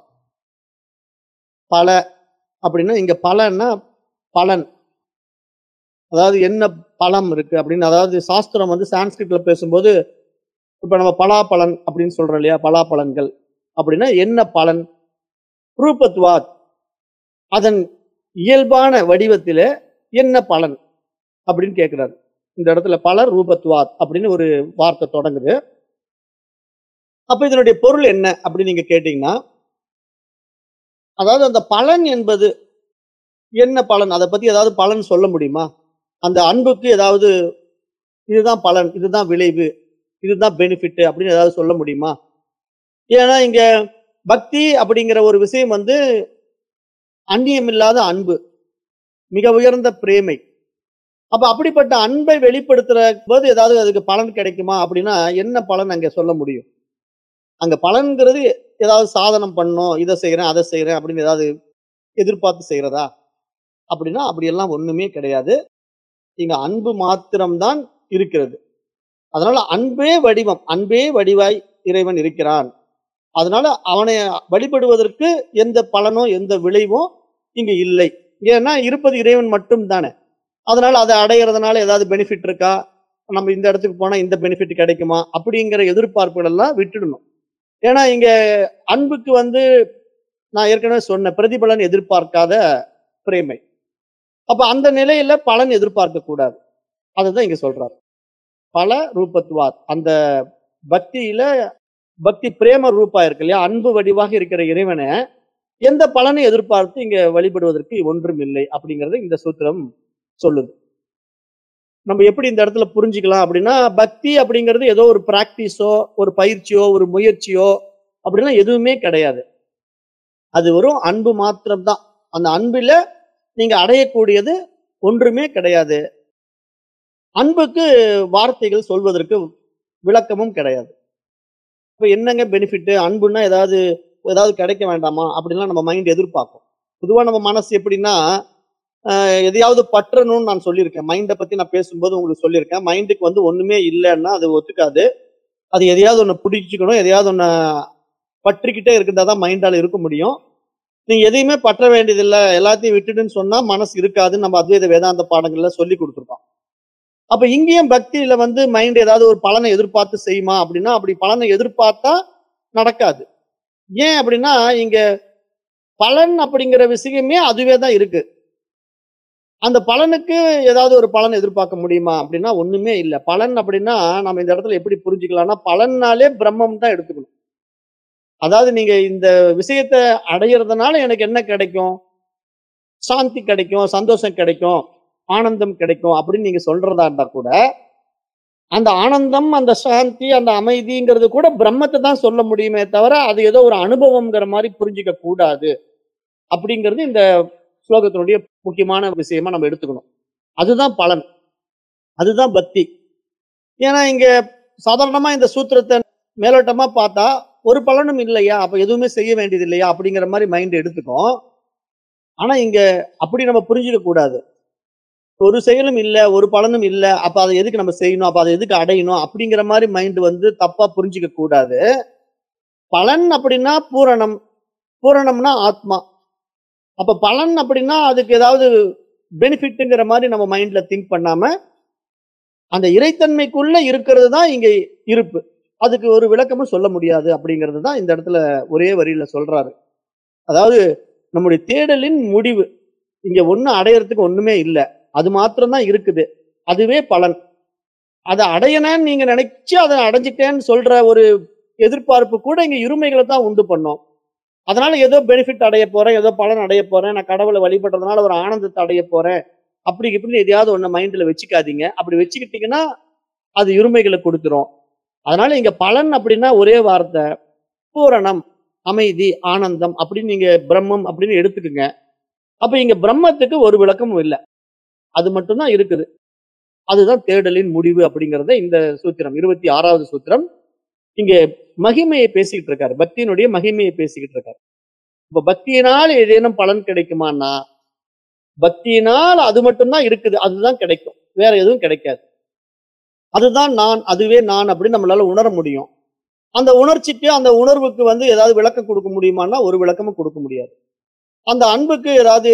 பல அப்படின்னா இங்க பலன்னா பலன் அதாவது என்ன பலம் இருக்கு அப்படின்னு அதாவது சாஸ்திரம் வந்து சான்ஸ்கிரிட்ல பேசும்போது இப்ப நம்ம பலாப்பலன் அப்படின்னு சொல்றோம் இல்லையா பலாப்பலன்கள் அப்படின்னா என்ன பலன் ரூபத்வாத் அதன் இயல்பான வடிவத்திலே என்ன பலன் அப்படின்னு கேட்கிறாரு இந்த இடத்துல பல ரூபத்வாத் அப்படின்னு ஒரு வார்த்தை தொடங்குது அப்ப இதனுடைய பொருள் என்ன அப்படின்னு நீங்க கேட்டீங்கன்னா அதாவது அந்த பலன் என்பது என்ன பலன் அதை பத்தி ஏதாவது பலன் சொல்ல முடியுமா அந்த அன்புக்கு ஏதாவது இதுதான் பலன் இதுதான் விளைவு இதுதான் பெனிஃபிட் அப்படின்னு ஏதாவது சொல்ல முடியுமா ஏன்னா இங்க பக்தி அப்படிங்கிற ஒரு விஷயம் வந்து அந்நியமில்லாத அன்பு மிக உயர்ந்த பிரேமை அப்ப அப்படிப்பட்ட அன்பை வெளிப்படுத்துற போது ஏதாவது அதுக்கு பலன் கிடைக்குமா அப்படின்னா என்ன பலன் அங்க சொல்ல முடியும் அங்க பலன்கிறது ஏதாவது சாதனம் பண்ணணும் இதை செய்யறேன் அதை செய்யறேன் அப்படின்னு ஏதாவது எதிர்பார்த்து செய்யறதா அப்படின்னா அப்படியெல்லாம் ஒண்ணுமே கிடையாது இங்க அன்பு மாத்திரம்தான் இருக்கிறது அதனால அன்பே வடிவம் அன்பே வடிவாய் இறைவன் இருக்கிறான் அதனால அவனை வழிபடுவதற்கு எந்த பலனோ எந்த விளைவோ இங்க இல்லை ஏன்னா இருப்பது இறைவன் மட்டும் தானே அதனால அதை அடையிறதுனால ஏதாவது பெனிஃபிட் இருக்கா நம்ம இந்த இடத்துக்கு போனா இந்த பெனிஃபிட் கிடைக்குமா அப்படிங்கிற எதிர்பார்ப்புகள் எல்லாம் விட்டுடணும் ஏன்னா இங்க அன்புக்கு வந்து நான் ஏற்கனவே சொன்ன பிரதிபலன் எதிர்பார்க்காத பிரேமை அப்ப அந்த நிலையில பலன் எதிர்பார்க்க கூடாது அதுதான் இங்க சொல்றாரு பல ரூபத்துவாத் அந்த பக்தியில பக்தி பிரேம ரூபா இருக்கு இல்லையா அன்பு வடிவாக இருக்கிற இறைவனை எந்த பலனை எதிர்பார்த்து இங்க வழிபடுவதற்கு ஒன்றும் இல்லை அப்படிங்கறது இந்த சூத்திரம் சொல்லுது நம்ம எப்படி இந்த இடத்துல புரிஞ்சுக்கலாம் அப்படின்னா பக்தி அப்படிங்கிறது ஏதோ ஒரு பிராக்டிஸோ ஒரு பயிற்சியோ ஒரு முயற்சியோ அப்படின்னா எதுவுமே கிடையாது அது வெறும் அன்பு மாத்திரம்தான் அந்த அன்பில நீங்க அடையக்கூடியது ஒன்றுமே கிடையாது அன்புக்கு வார்த்தைகள் சொல்வதற்கு விளக்கமும் கிடையாது இப்ப என்னங்க பெனிஃபிட் அன்புன்னா ஏதாவது ஏதாவது கிடைக்க வேண்டாமா அப்படின்லாம் நம்ம மைண்ட் எதிர்பார்க்கும் பொதுவா நம்ம மனசு எப்படின்னா ஆஹ் எதையாவது பற்றணும்னு நான் சொல்லியிருக்கேன் மைண்டை பத்தி நான் பேசும்போது உங்களுக்கு சொல்லியிருக்கேன் மைண்டுக்கு வந்து ஒண்ணுமே இல்லைன்னா அது ஒத்துக்காது அது எதையாவது ஒன்று பிடிச்சிக்கணும் எதையாவது ஒன்று பற்றிக்கிட்டே இருக்கிறதா தான் மைண்டால இருக்க முடியும் நீங்க எதையுமே பற்ற வேண்டியதில்லை எல்லாத்தையும் விட்டுடுன்னு சொன்னா மனசு இருக்காதுன்னு நம்ம அத்வைத வேதாந்த பாடங்கள்ல சொல்லி கொடுத்துருக்கோம் அப்ப இங்கேயும் பக்தியில வந்து மைண்ட் ஏதாவது ஒரு பலனை எதிர்பார்த்து செய்யுமா அப்படின்னா அப்படி பலனை எதிர்பார்த்தா நடக்காது ஏன் அப்படின்னா இங்க பலன் அப்படிங்கிற விஷயமே அதுவே தான் இருக்கு அந்த பலனுக்கு ஏதாவது ஒரு பலன் எதிர்பார்க்க முடியுமா அப்படின்னா ஒண்ணுமே இல்லை பலன் அப்படின்னா நம்ம இந்த இடத்துல எப்படி புரிஞ்சுக்கலாம்னா பலன்னாலே பிரம்மம் தான் எடுத்துக்கணும் அதாவது நீங்க இந்த விஷயத்த அடையிறதுனால எனக்கு என்ன கிடைக்கும் சாந்தி கிடைக்கும் சந்தோஷம் கிடைக்கும் ஆனந்தம் கிடைக்கும் அப்படின்னு நீங்க சொல்றதா இருந்தா கூட அந்த ஆனந்தம் அந்த சாந்தி அந்த அமைதிங்கிறது கூட பிரம்மத்தை தான் சொல்ல முடியுமே தவிர அது ஏதோ ஒரு அனுபவம்ங்கிற மாதிரி புரிஞ்சுக்க கூடாது அப்படிங்கிறது இந்த ஸ்லோகத்தினுடைய முக்கியமான விஷயமா நம்ம எடுத்துக்கணும் அதுதான் பலன் அதுதான் பக்தி ஏன்னா இங்க சாதாரணமா இந்த சூத்திரத்தை மேலோட்டமா பார்த்தா ஒரு பலனும் இல்லையா அப்ப எதுவுமே செய்ய வேண்டியது இல்லையா அப்படிங்கிற மாதிரி மைண்ட் எடுத்துக்கும் ஆனா இங்க அப்படி நம்ம புரிஞ்சுக்க கூடாது ஒரு செயலும் இல்ல ஒரு பலனும் இல்ல அப்ப அதை எதுக்கு நம்ம செய்யணும் அப்ப அதை எதுக்கு அடையணும் அப்படிங்கிற மாதிரி மைண்ட் வந்து தப்பா புரிஞ்சுக்க கூடாது பலன் அப்படின்னா பூரணம் பூரணம்னா ஆத்மா அப்ப பலன் அப்படின்னா அதுக்கு ஏதாவது பெனிஃபிட்டுங்கிற மாதிரி நம்ம மைண்ட்ல திங்க் பண்ணாம அந்த இறைத்தன்மைக்குள்ள இருக்கிறது தான் இங்க இருப்பு அதுக்கு ஒரு விளக்கமும் சொல்ல முடியாது அப்படிங்கிறது தான் இந்த இடத்துல ஒரே வரியில சொல்றாரு அதாவது நம்முடைய தேடலின் முடிவு இங்க ஒண்ணு அடையறதுக்கு ஒண்ணுமே இல்லை அது மாத்திரம்தான் இருக்குது அதுவே பலன் அதை அடையணும்னு நீங்க நினைச்சு அதை அடைஞ்சிட்டேன்னு சொல்ற ஒரு எதிர்பார்ப்பு கூட இங்க இருமைகளை தான் உண்டு பண்ணோம் அதனால ஏதோ பெனிஃபிட் அடைய போறேன் ஏதோ பலன் அடைய போறேன் நான் கடவுளை வழிபடுறதுனால ஒரு ஆனந்தத்தை அடைய போறேன் அப்படி இப்படின்னு எதையாவது ஒண்ணு மைண்ட்ல வச்சுக்காதீங்க அப்படி வச்சுக்கிட்டீங்கன்னா அது இருமைகளை கொடுத்துரும் அதனால இங்க பலன் அப்படின்னா ஒரே வார்த்தை பூரணம் அமைதி ஆனந்தம் அப்படின்னு நீங்க பிரம்மம் அப்படின்னு எடுத்துக்குங்க அப்ப இங்க பிரம்மத்துக்கு ஒரு விளக்கமும் இல்லை அது மட்டும்தான் இருக்குது அதுதான் தேடலின் முடிவு அப்படிங்கறத இந்த சூத்திரம் இருபத்தி ஆறாவது சூத்திரம் இங்க மகிமையை பேசிக்கிட்டு இருக்காரு பக்தியினுடைய மகிமையை பேசிக்கிட்டு இருக்காரு இப்ப பக்தியினால் ஏதேனும் பலன் கிடைக்குமான்னா பக்தியினால் அது மட்டும்தான் இருக்குது அதுதான் கிடைக்கும் வேற எதுவும் கிடைக்காது அதுதான் நான் அதுவே நான் அப்படின்னு நம்மளால உணர முடியும் அந்த உணர்ச்சிக்கு அந்த உணர்வுக்கு வந்து ஏதாவது விளக்கம் கொடுக்க முடியுமான்னா ஒரு விளக்கமும் கொடுக்க முடியாது அந்த அன்புக்கு ஏதாவது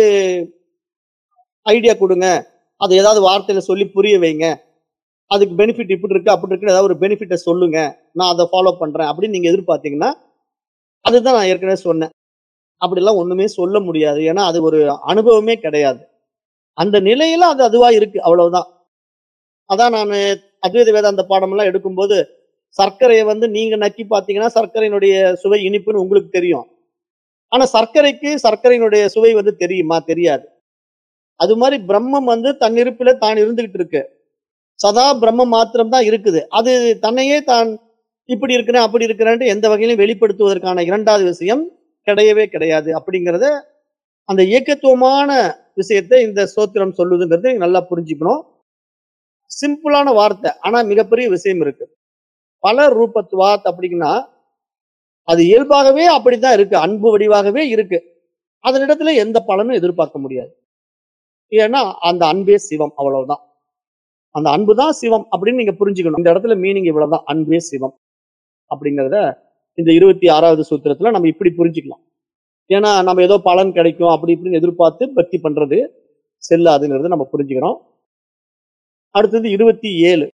ஐடியா கொடுங்க அது ஏதாவது வார்த்தையில சொல்லி புரிய வைங்க அதுக்கு பெனிஃபிட் இப்படி இருக்கு அப்படி இருக்கு ஏதாவது ஒரு பெனிஃபிட்டை சொல்லுங்க நான் அதை ஃபாலோ பண்றேன் அப்படின்னு நீங்க எதிர்பார்த்தீங்கன்னா அதுதான் நான் ஏற்கனவே சொன்னேன் அப்படிலாம் ஒண்ணுமே சொல்ல முடியாது ஏன்னா அது ஒரு அனுபவமே கிடையாது அந்த நிலையில அது அதுவா இருக்கு அவ்வளவுதான் அதான் நான் அத்வைத வேதாந்த பாடமெல்லாம் எடுக்கும்போது சர்க்கரையை வந்து நீங்க நக்கி பார்த்தீங்கன்னா சர்க்கரையினுடைய சுவை இனிப்புன்னு உங்களுக்கு தெரியும் ஆனா சர்க்கரைக்கு சர்க்கரையினுடைய சுவை வந்து தெரியுமா தெரியாது அது மாதிரி பிரம்மம் வந்து தன் இருப்பில தான் இருந்துகிட்டு இருக்கு சதா பிரம்மம் மாத்திரம் தான் இருக்குது அது தன்னையே தான் இப்படி இருக்கிறேன் அப்படி இருக்கிறேன்ட்டு எந்த வகையிலும் வெளிப்படுத்துவதற்கான இரண்டாவது விஷயம் கிடையவே கிடையாது அப்படிங்கிறத அந்த இயக்கத்துவமான விஷயத்தை இந்த சோத்திரம் சொல்லுதுங்கிறது நீங்க நல்லா புரிஞ்சுக்கணும் சிம்பிளான வார்த்தை ஆனா மிகப்பெரிய விஷயம் இருக்கு பல ரூபத்துவாத் அப்படின்னா அது இயல்பாகவே அப்படித்தான் இருக்கு அன்பு வடிவாகவே இருக்கு அதனிடத்துல எந்த பலனும் எதிர்பார்க்க முடியாது ஏன்னா அந்த அன்பே சிவம் அவ்வளவுதான் அந்த அன்பு தான் சிவம் அப்படின்னு நீங்க புரிஞ்சுக்கணும் இந்த இடத்துல மீனிங் இவ்வளவுதான் அன்பே சிவம் அப்படிங்கிறத இந்த இருபத்தி ஆறாவது சூத்திரத்துல நம்ம இப்படி புரிஞ்சுக்கலாம் ஏன்னா நம்ம ஏதோ பலன் கிடைக்கும் அப்படி இப்படின்னு எதிர்பார்த்து பக்தி பண்றது செல்லாதுங்கிறத நம்ம புரிஞ்சுக்கிறோம் அடுத்தது இருபத்தி ஏழு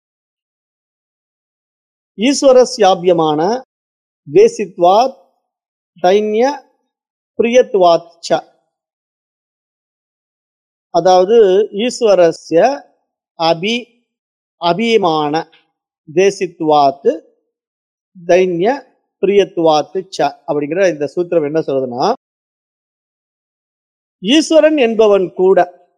ஈஸ்வரஸ்யாபியமான தேசித்வாத் தைன்ய பிரியத்வாத் ச அதாவது ஈஸ்வரஸ்ய அபி அபிமான தேசித்துவாத்து தைன்ய பிரியத்துவாத்து ச அப்படிங்கிற இந்த சூத்திரம் என்ன சொல்றதுன்னா ஈஸ்வரன் என்பவன் கூட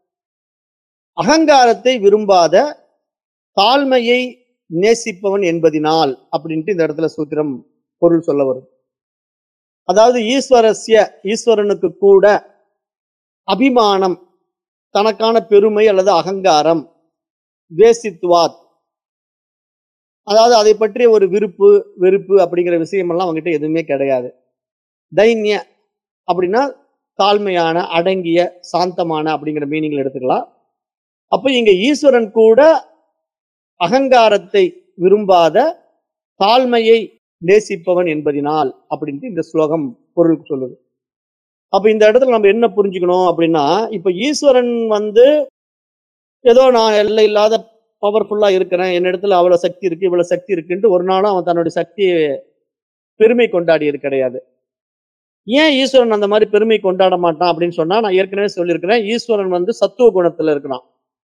அகங்காரத்தை விரும்பாத தாழ்மையை நேசிப்பவன் என்பதினால் அப்படின்ட்டு இந்த இடத்துல சூத்திரம் பொருள் சொல்ல வரும் அதாவது ஈஸ்வரஸ்ய ஈஸ்வரனுக்கு கூட அபிமானம் தனக்கான பெருமை அல்லது அகங்காரம் தேசித்துவாத் அதாவது அதை பற்றிய ஒரு விருப்பு வெறுப்பு அப்படிங்கிற விஷயமெல்லாம் அவங்ககிட்ட எதுவுமே கிடையாது தைன்ய அப்படின்னா தாழ்மையான அடங்கிய சாந்தமான அப்படிங்கிற மீனிங்ல எடுத்துக்கலாம் அப்ப இங்க ஈஸ்வரன் கூட அகங்காரத்தை விரும்பாத தாழ்மையை நேசிப்பவன் என்பதினால் அப்படின்ட்டு இந்த ஸ்லோகம் பொருள் சொல்லுது அப்ப இந்த இடத்துல நம்ம என்ன புரிஞ்சுக்கணும் அப்படின்னா இப்ப ஈஸ்வரன் வந்து ஏதோ நான் எல்லை இல்லாத பவர்ஃபுல்லா இருக்கிறேன் என் இடத்துல அவ்வளவு சக்தி இருக்கு இவ்வளவு சக்தி இருக்குன்ட்டு ஒரு நாளும் அவன் தன்னுடைய சக்தியை பெருமை கொண்டாடியது கிடையாது ஏன் ஈஸ்வரன் அந்த மாதிரி பெருமை கொண்டாட மாட்டான் அப்படின்னு சொன்னா நான் ஏற்கனவே சொல்லியிருக்கிறேன் ஈஸ்வரன் வந்து சத்துவ குணத்துல இருக்கிறான்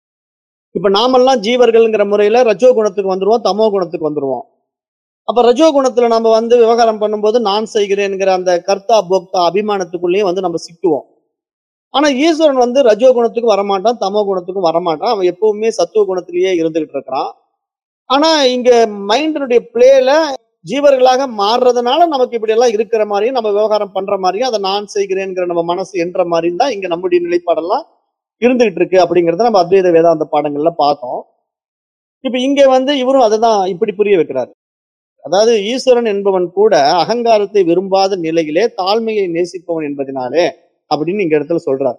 இப்ப நாமெல்லாம் ஜீவர்கள்ங்கிற முறையில ரஜோ குணத்துக்கு வந்துருவோம் தமோ குணத்துக்கு வந்துருவோம் அப்ப ரஜோ குணத்துல நம்ம வந்து விவகாரம் பண்ணும்போது நான் செய்கிறேன்ங்கிற அந்த கர்த்தா போக்தா அபிமானத்துக்குள்ளேயும் வந்து நம்ம சிக்குவோம் ஆனா ஈஸ்வரன் வந்து ரஜோ குணத்துக்கு வரமாட்டான் தமோ குணத்துக்கும் வரமாட்டான் அவன் எப்பவுமே சத்துவ குணத்திலேயே இருந்துகிட்டு இருக்கிறான் ஆனா இங்க மைண்டினுடைய பிளேல ஜீவர்களாக மாறுறதுனால நமக்கு இப்படி எல்லாம் இருக்கிற மாதிரியும் நம்ம விவகாரம் பண்ற மாதிரியும் அதை நான் செய்கிறேங்கிற நம்ம மனசு என்ற மாதிரியும் தான் இங்க நம்முடைய நிலைப்பாடெல்லாம் இருந்துகிட்டு இருக்கு அப்படிங்கறத நம்ம அத்வைத வேதாந்த பாடங்கள்ல பார்த்தோம் இப்ப இங்க வந்து இவரும் அதை தான் இப்படி புரிய வைக்கிறாரு அதாவது ஈஸ்வரன் என்பவன் கூட அகங்காரத்தை விரும்பாத நிலையிலே தாழ்மையை நேசிப்பவன் என்பதனாலே அப்படின்னு இங்க இடத்துல சொல்றார்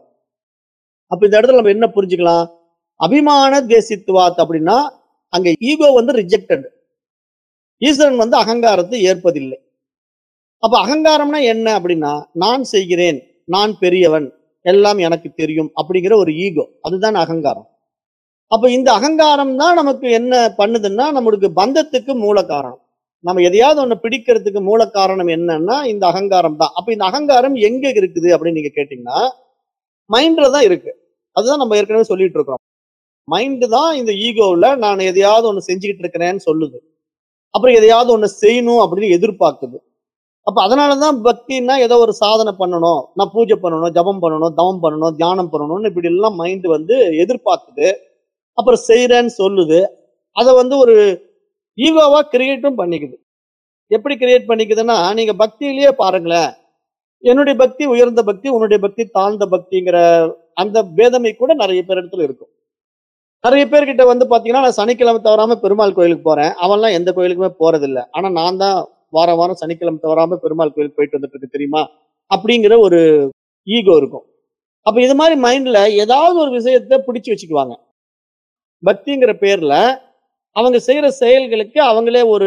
அப்ப இந்த இடத்துல நம்ம என்ன புரிஞ்சுக்கலாம் அபிமான தேசித்துவாத் அப்படின்னா அங்க ஈகோ வந்து ரிஜெக்டட் ஈஸ்வரன் வந்து அகங்காரத்தை ஏற்பதில்லை அப்ப அகங்காரம்னா என்ன அப்படின்னா நான் செய்கிறேன் நான் பெரியவன் எல்லாம் எனக்கு தெரியும் அப்படிங்கிற ஒரு ஈகோ அதுதான் அகங்காரம் அப்ப இந்த அகங்காரம் தான் நமக்கு என்ன பண்ணுதுன்னா நம்மளுக்கு பந்தத்துக்கு மூல காரணம் நம்ம எதையாவது ஒண்ணு பிடிக்கிறதுக்கு மூல காரணம் என்னன்னா இந்த அகங்காரம் தான் அப்ப இந்த அகங்காரம் எங்க இருக்குது அப்படின்னு நீங்க கேட்டீங்கன்னா மைண்ட்ல தான் இருக்கு அதுதான் நம்ம ஏற்கனவே சொல்லிட்டு இருக்கிறோம் மைண்டு தான் இந்த ஈகோவில் நான் எதையாவது ஒண்ணு செஞ்சுக்கிட்டு இருக்கிறேன்னு சொல்லுது அப்புறம் எதையாவது ஒண்ணு செய்யணும் அப்படின்னு எதிர்பார்க்குது அப்ப அதனாலதான் பக்தின்னா ஏதோ ஒரு சாதனை பண்ணணும் நான் பூஜை பண்ணணும் ஜபம் பண்ணணும் தவம் பண்ணணும் தியானம் பண்ணணும்னு இப்படி எல்லாம் மைண்ட் வந்து எதிர்பார்க்குது அப்புறம் செய்யறேன்னு சொல்லுது அதை வந்து ஒரு ஈகோவா கிரியேட்டும் பண்ணிக்குது எப்படி கிரியேட் பண்ணிக்குதுன்னா நீங்க பக்தியிலேயே பாருங்களேன் என்னுடைய பக்தி உயர்ந்த பக்தி உன்னுடைய பக்தி தாழ்ந்த பக்திங்கிற அந்த பேதமை கூட நிறைய பேர் இடத்துல இருக்கும் நிறைய பேர்கிட்ட வந்து பாத்தீங்கன்னா நான் சனிக்கிழமை தவறாம பெருமாள் கோயிலுக்கு போறேன் அவன்லாம் எந்த கோயிலுக்குமே போறதில்ல ஆனா நான் தான் வாரம் வாரம் சனிக்கிழமை தவறாம பெருமாள் கோயிலுக்கு போயிட்டு வந்துட்டு இருக்கு தெரியுமா அப்படிங்கிற ஒரு ஈகோ இருக்கும் அப்ப இது மாதிரி மைண்ட்ல ஏதாவது ஒரு விஷயத்த பிடிச்சு வச்சுக்குவாங்க பக்திங்கிற பேர்ல அவங்க செய்யற செயல்களுக்கு அவங்களே ஒரு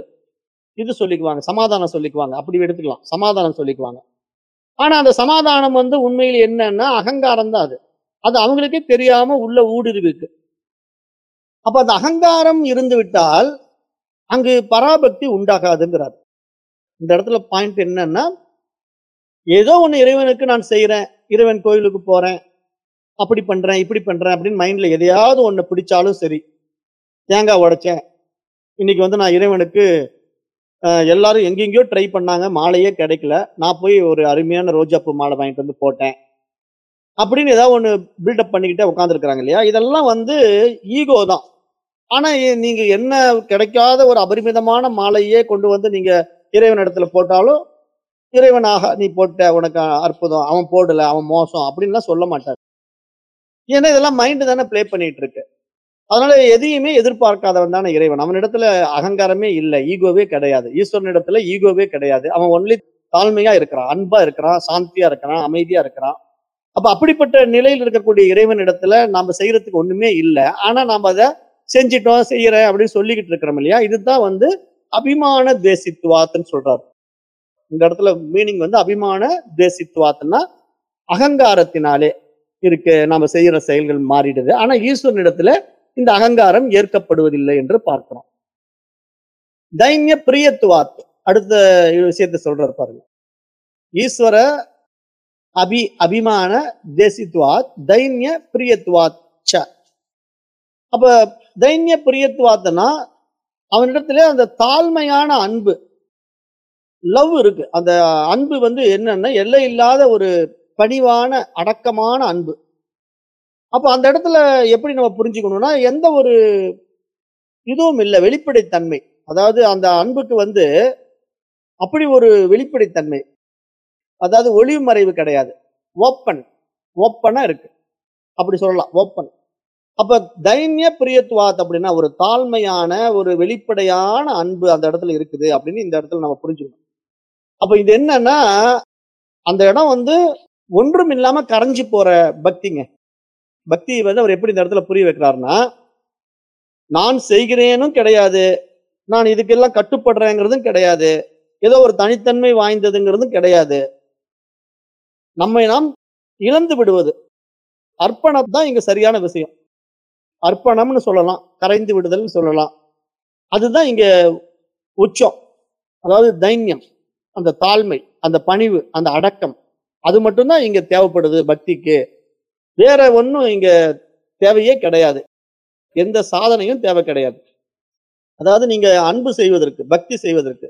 இது சொல்லிக்குவாங்க சமாதானம் சொல்லிக்குவாங்க அப்படி எடுத்துக்கலாம் சமாதானம் சொல்லிக்குவாங்க ஆனா அந்த சமாதானம் வந்து உண்மையில் என்னன்னா அகங்காரம் தான் அது அது அவங்களுக்கே தெரியாம உள்ள ஊடுருவி இருக்கு அப்ப அந்த அகங்காரம் இருந்து விட்டால் அங்கு பராபக்தி உண்டாகாதுங்கிறார் இந்த இடத்துல பாயிண்ட் என்னன்னா ஏதோ ஒண்ணு இறைவனுக்கு நான் செய்யறேன் இறைவன் கோயிலுக்கு போறேன் அப்படி பண்றேன் இப்படி பண்றேன் அப்படின்னு மைண்ட்ல எதையாவது ஒண்ணு பிடிச்சாலும் சரி தேங்காய் உடைச்சேன் இன்னைக்கு வந்து நான் இறைவனுக்கு அஹ், எல்லாரும் எங்கெங்கயோ ட்ரை பண்ணாங்க மாலையே கிடைக்கல நான் போய் ஒரு அருமையான ரோஜாப்பூ மாலை வாங்கிட்டு வந்து போட்டேன் அப்படின்னு ஏதாவது ஒன்று பில்டப் பண்ணிக்கிட்டே உட்காந்துருக்குறாங்க இல்லையா இதெல்லாம் வந்து ஈகோ தான் ஆனா இ- நீங்க என்ன கிடைக்காத ஒரு அபரிமிதமான மாலையே கொண்டு வந்து நீங்க இறைவன் இடத்துல போட்டாலும் இறைவனாக நீ போட்ட உனக்கு அற்புதம் அவன் போடல அவன் மோசம் அப்படின்லாம் சொல்ல மாட்டார் ஏன்னா இதெல்லாம் மைண்டு தானே ப்ளே பண்ணிட்டு இருக்கு அதனால எதையுமே எதிர்பார்க்காதவன் தானே இறைவன் அவனிடத்துல அகங்காரமே இல்லை ஈகோவே கிடையாது ஈஸ்வரன் இடத்துல ஈகோவே கிடையாது அவன் ஒன்லி தாழ்மையா இருக்கிறான் அன்பா இருக்கிறான் சாந்தியா இருக்கிறான் அமைதியா இருக்கிறான் அப்ப அப்படிப்பட்ட நிலையில் இருக்கக்கூடிய இறைவன் இடத்துல நாம செய்யறதுக்கு ஒண்ணுமே இல்லை ஆனா நாம அதை செஞ்சிட்டோம் செய்யறேன் அப்படின்னு சொல்லிக்கிட்டு இருக்கிறோம் இல்லையா இதுதான் வந்து அபிமான தேசித்துவாத்துன்னு சொல்றாரு இந்த இடத்துல மீனிங் வந்து அபிமான தேசித்துவாத்துன்னா அகங்காரத்தினாலே இருக்கு நாம செய்யற செயல்கள் மாறிடுது ஆனா ஈஸ்வரன் இடத்துல இந்த அகங்காரம் ஏற்கப்படுவதில்லை என்று பார்க்கிறோம் தைன்ய பிரியத்துவாத் அடுத்த விஷயத்தை சொல்றாரு பாருங்க ஈஸ்வர அபி அபிமான தேசித்வாத் தைன்ய பிரியத்வாத் ச அப்ப தைன்ய பிரியத்வாத்னா அவனிடத்துல அந்த தாழ்மையான அன்பு லவ் இருக்கு அந்த அன்பு வந்து என்னன்னா எல்லை இல்லாத ஒரு பணிவான அடக்கமான அன்பு அப்ப அந்த இடத்துல எப்படி நம்ம புரிஞ்சுக்கணும்னா எந்த ஒரு இதுவும் இல்லை வெளிப்படைத்தன்மை அதாவது அந்த அன்புக்கு வந்து அப்படி ஒரு வெளிப்படைத்தன்மை அதாவது ஒளிவு மறைவு கிடையாது ஓப்பன் ஓப்பனா இருக்கு அப்படி சொல்லலாம் ஓப்பன் அப்ப தைன்ய பிரியத்துவாத் அப்படின்னா ஒரு தாழ்மையான ஒரு வெளிப்படையான அன்பு அந்த இடத்துல இருக்குது அப்படின்னு இந்த இடத்துல நம்ம புரிஞ்சுக்கணும் அப்ப இது என்னன்னா அந்த இடம் வந்து ஒன்றும் இல்லாம கரைஞ்சு போற பக்திங்க பக்தி வந்து அவர் எப்படி இந்த இடத்துல புரிய வைக்கிறாருன்னா நான் செய்கிறேனும் கிடையாது நான் இதுக்கெல்லாம் கட்டுப்படுறேங்கிறதும் கிடையாது ஏதோ ஒரு தனித்தன்மை வாய்ந்ததுங்கிறதும் கிடையாது நம்மை நாம் இழந்து விடுவது அர்ப்பணம் தான் இங்க சரியான விஷயம் அர்ப்பணம்னு சொல்லலாம் கரைந்து விடுதல்னு சொல்லலாம் அதுதான் இங்க உச்சம் அதாவது தைன்யம் அந்த தாழ்மை அந்த பணிவு அந்த அடக்கம் அது மட்டும்தான் இங்க தேவைப்படுது பக்திக்கு வேற ஒன்றும் இங்க தேவையே கிடையாது எந்த சாதனையும் தேவை கிடையாது அதாவது நீங்க அன்பு செய்வதற்கு பக்தி செய்வதற்கு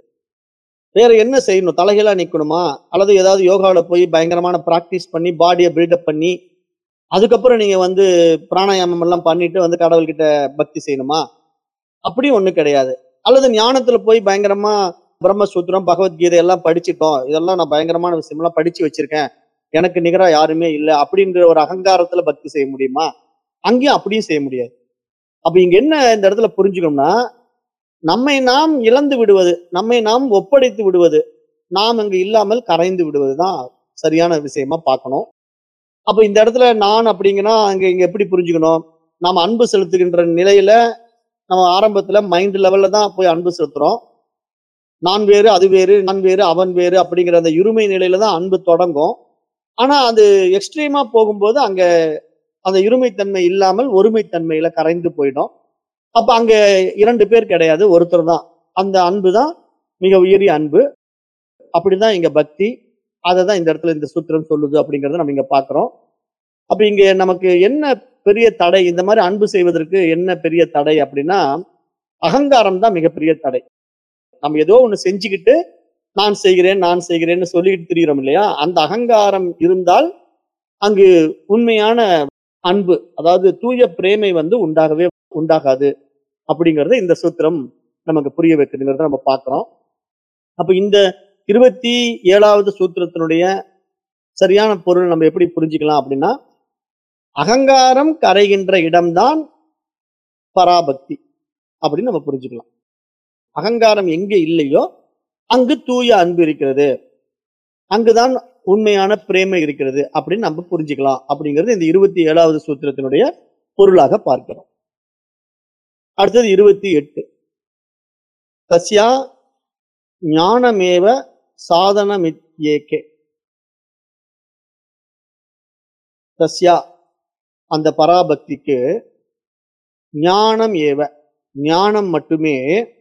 வேற என்ன செய்யணும் தலைகீழா நிக்கணுமா அல்லது ஏதாவது யோகாவில் போய் பயங்கரமான பிராக்டிஸ் பண்ணி பாடியை பில்டப் பண்ணி அதுக்கப்புறம் நீங்க வந்து பிராணாயாமம் எல்லாம் பண்ணிட்டு வந்து கடவுள்கிட்ட பக்தி செய்யணுமா அப்படியும் ஒண்ணும் கிடையாது அல்லது ஞானத்துல போய் பயங்கரமா பிரம்மசூத்திரம் பகவத்கீதை எல்லாம் படிச்சுட்டோம் இதெல்லாம் நான் பயங்கரமான விஷயம்லாம் படிச்சு வச்சிருக்கேன் எனக்கு நிகரா யாருமே இல்லை அப்படின்ற ஒரு அகங்காரத்துல பக்தி செய்ய முடியுமா அங்கேயும் அப்படியும் செய்ய முடியாது அப்ப இங்க என்ன இந்த இடத்துல புரிஞ்சுக்கணும்னா நம்மை நாம் இழந்து விடுவது நம்மை நாம் ஒப்படைத்து விடுவது நாம் அங்கு இல்லாமல் கரைந்து விடுவது தான் சரியான விஷயமா பார்க்கணும் அப்ப இந்த இடத்துல நான் அப்படிங்கன்னா அங்க இங்க எப்படி புரிஞ்சுக்கணும் நாம் அன்பு செலுத்துகின்ற நிலையில நம்ம ஆரம்பத்துல மைண்ட் லெவல்ல தான் போய் அன்பு செலுத்துறோம் நான் வேறு அது வேறு நான் வேறு அவன் வேறு அப்படிங்கிற அந்த இருமை நிலையில தான் அன்பு தொடங்கும் ஆனா அது எக்ஸ்ட்ரீமா போகும்போது அங்க அந்த இருமைத்தன்மை இல்லாமல் ஒருமைத்தன்மையில கரைந்து போயிடும் அப்ப அங்க இரண்டு பேர் கிடையாது ஒருத்தர் தான் அந்த அன்பு தான் மிக உயரிய அன்பு அப்படிதான் இங்க பக்தி அதை தான் இந்த இடத்துல இந்த சூத்திரம் சொல்லுது அப்படிங்கறத நம்ம இங்க பாக்குறோம் அப்ப இங்க நமக்கு என்ன பெரிய தடை இந்த மாதிரி அன்பு செய்வதற்கு என்ன பெரிய தடை அப்படின்னா அகங்காரம் தான் மிகப்பெரிய தடை நம்ம ஏதோ ஒண்ணு செஞ்சுக்கிட்டு நான் செய்கிறேன் நான் செய்கிறேன்னு சொல்லிக்கிட்டு திரிகிறோம் இல்லையா அந்த அகங்காரம் இருந்தால் அங்கு உண்மையான அன்பு அதாவது தூய பிரேமை வந்து உண்டாகவே உண்டாகாது அப்படிங்கறத இந்த சூத்திரம் நமக்கு புரிய வைக்குதுங்கிறத நம்ம பார்க்கிறோம் அப்ப இந்த இருபத்தி ஏழாவது சூத்திரத்தினுடைய சரியான பொருள் நம்ம எப்படி புரிஞ்சுக்கலாம் அப்படின்னா அகங்காரம் கரைகின்ற இடம்தான் பராபக்தி அப்படின்னு நம்ம புரிஞ்சுக்கலாம் அகங்காரம் எங்க இல்லையோ அங்கு தூய அன்பு இருக்கிறது அங்குதான் உண்மையான பிரேமை இருக்கிறது அப்படின்னு நம்ம புரிஞ்சுக்கலாம் அப்படிங்கிறது இந்த இருபத்தி ஏழாவது சூத்திரத்தினுடைய பொருளாக பார்க்கிறோம் அடுத்தது இருபத்தி எட்டு தஸ்யா ஞானமேவ சாதனமித்யேகே தஸ்யா அந்த பராபக்திக்கு ஞானம் ஏவ ஞானம் மட்டுமே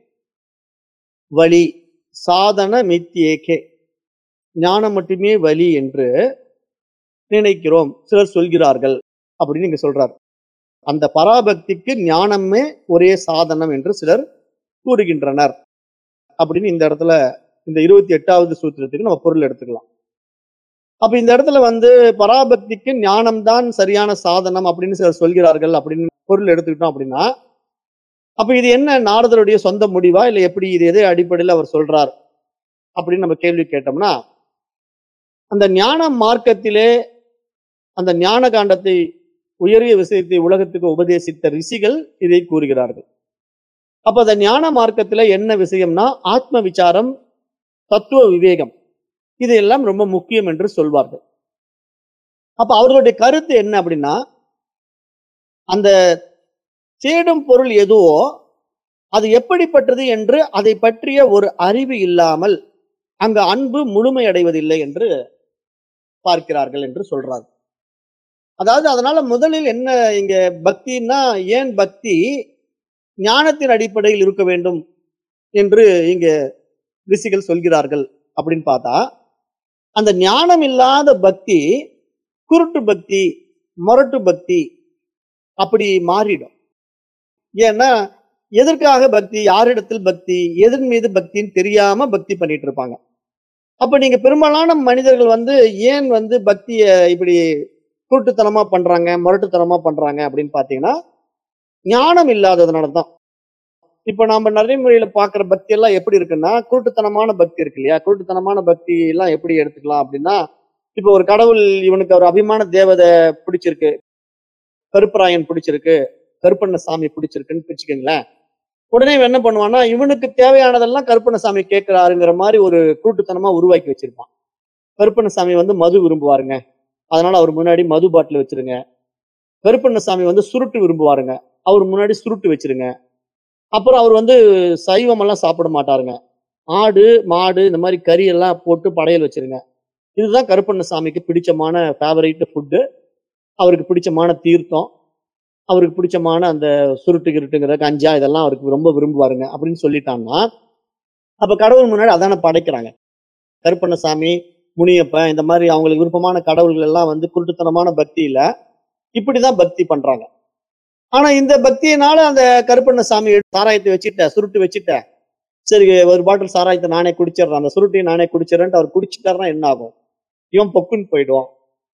வழி சாதன மித்யேகே ஞானம் மட்டுமே வழி என்று நினைக்கிறோம் சிலர் சொல்கிறார்கள் அப்படின்னு இங்க சொல்றார் அந்த பராபக்திக்கு ஞானமே ஒரே சாதனம் என்று சிலர் கூறுகின்றனர் அப்படின்னு இந்த இடத்துல இந்த இருபத்தி எட்டாவது சூத்திரத்துக்கு நம்ம பொருள் எடுத்துக்கலாம் அப்ப இந்த இடத்துல வந்து பராபக்திக்கு ஞானம்தான் சரியான சாதனம் அப்படின்னு சிலர் சொல்கிறார்கள் அப்படின்னு பொருள் எடுத்துக்கிட்டோம் அப்படின்னா அப்ப இது என்ன நாரதருடைய சொந்த முடிவா இல்ல எப்படி இது எதை அடிப்படையில் அவர் சொல்றார் அப்படின்னு நம்ம கேள்வி கேட்டோம்னா அந்த ஞான மார்க்கத்திலே அந்த ஞான காண்டத்தை உயரிய விஷயத்தை உலகத்துக்கு உபதேசித்த ரிஷிகள் இதை கூறுகிறார்கள் அப்ப அந்த ஞான மார்க்கத்துல என்ன விஷயம்னா ஆத்ம விசாரம் தத்துவ விவேகம் இதையெல்லாம் ரொம்ப முக்கியம் என்று சொல்வார்கள் அப்ப அவர்களுடைய கருத்து என்ன அப்படின்னா அந்த தேடும் பொருள் எதுவோ அது எப்படிப்பட்டது என்று அதை பற்றிய ஒரு அறிவு இல்லாமல் அங்க அன்பு முழுமை அடைவதில்லை என்று பார்க்கிறார்கள் என்று சொல்றாங்க அதாவது அதனால முதலில் என்ன இங்க பக்தின்னா ஏன் பக்தி ஞானத்தின் அடிப்படையில் இருக்க வேண்டும் என்று இங்க ரிஷிகள் சொல்கிறார்கள் அப்படின்னு பார்த்தா அந்த ஞானம் இல்லாத பக்தி குருட்டு பக்தி முரட்டு பக்தி அப்படி மாறிடும் ஏன்னா எதற்காக பக்தி யாரிடத்தில் பக்தி எதன் மீது பக்தின்னு தெரியாம பக்தி பண்ணிட்டு இருப்பாங்க அப்ப நீங்க பெரும்பாலான மனிதர்கள் வந்து ஏன் வந்து பக்திய இப்படி குருட்டுத்தனமா பண்றாங்க முரட்டுத்தனமா பண்றாங்க அப்படின்னு பாத்தீங்கன்னா ஞானம் இல்லாததுனால தான் இப்ப நாம நடைமுறையில பாக்குற பக்தி எல்லாம் எப்படி இருக்குன்னா குருட்டுத்தனமான பக்தி இருக்கு இல்லையா குருட்டுத்தனமான பக்தி எல்லாம் எப்படி எடுத்துக்கலாம் அப்படின்னா இப்ப ஒரு கடவுள் இவனுக்கு ஒரு அபிமான தேவதை பிடிச்சிருக்கு கருப்பராயன் பிடிச்சிருக்கு கருப்பண்ணசாமி பிடிச்சிருக்குன்னு வச்சுக்கோங்களேன் உடனே இவன் என்ன பண்ணுவான்னா இவனுக்கு தேவையானதெல்லாம் கருப்பண்ணசாமி கேட்கிறாருங்கிற மாதிரி ஒரு கூட்டுத்தனமா உருவாக்கி வச்சிருப்பான் கருப்பண்ணசாமி வந்து மது விரும்புவாருங்க அதனால அவர் முன்னாடி மது பாட்டில் வச்சிருங்க கருப்பண்ணசாமி வந்து சுருட்டு விரும்புவாருங்க அவர் முன்னாடி சுருட்டு வச்சிருங்க அப்புறம் அவர் வந்து சைவம் எல்லாம் சாப்பிட மாட்டாருங்க ஆடு மாடு இந்த மாதிரி கறி எல்லாம் போட்டு படையல் வச்சிருங்க இதுதான் கருப்பண்ணசாமிக்கு பிடிச்சமான ஃபேவரைட் ஃபுட்டு அவருக்கு பிடிச்சமான தீர்த்தம் அவருக்கு பிடிச்சமான அந்த சுருட்டு கிருட்டுங்கிற கஞ்சா இதெல்லாம் அவருக்கு ரொம்ப விரும்புவாருங்க அப்படின்னு சொல்லிட்டான்னா அப்ப கடவுள் முன்னாடி அதானே படைக்கிறாங்க கருப்பண்ணசாமி முனியப்பன் இந்த மாதிரி அவங்களுக்கு விருப்பமான கடவுள்கள் எல்லாம் வந்து குருட்டுத்தனமான பக்தியில இப்படிதான் பக்தி பண்றாங்க ஆனா இந்த பக்தியினால அந்த கருப்பண்ணசாமி சாராயத்தை வச்சுட்ட சுருட்டு வச்சுட்ட சரி ஒரு பாட்டில் சாராயத்தை நானே குடிச்சிடுறேன் அந்த சுருட்டையும் நானே குடிச்சிடறேன்ட்டு அவர் குடிச்சிட்டாருன்னா என்ன ஆகும் இவன் பொக்குன்னு போயிடுவான்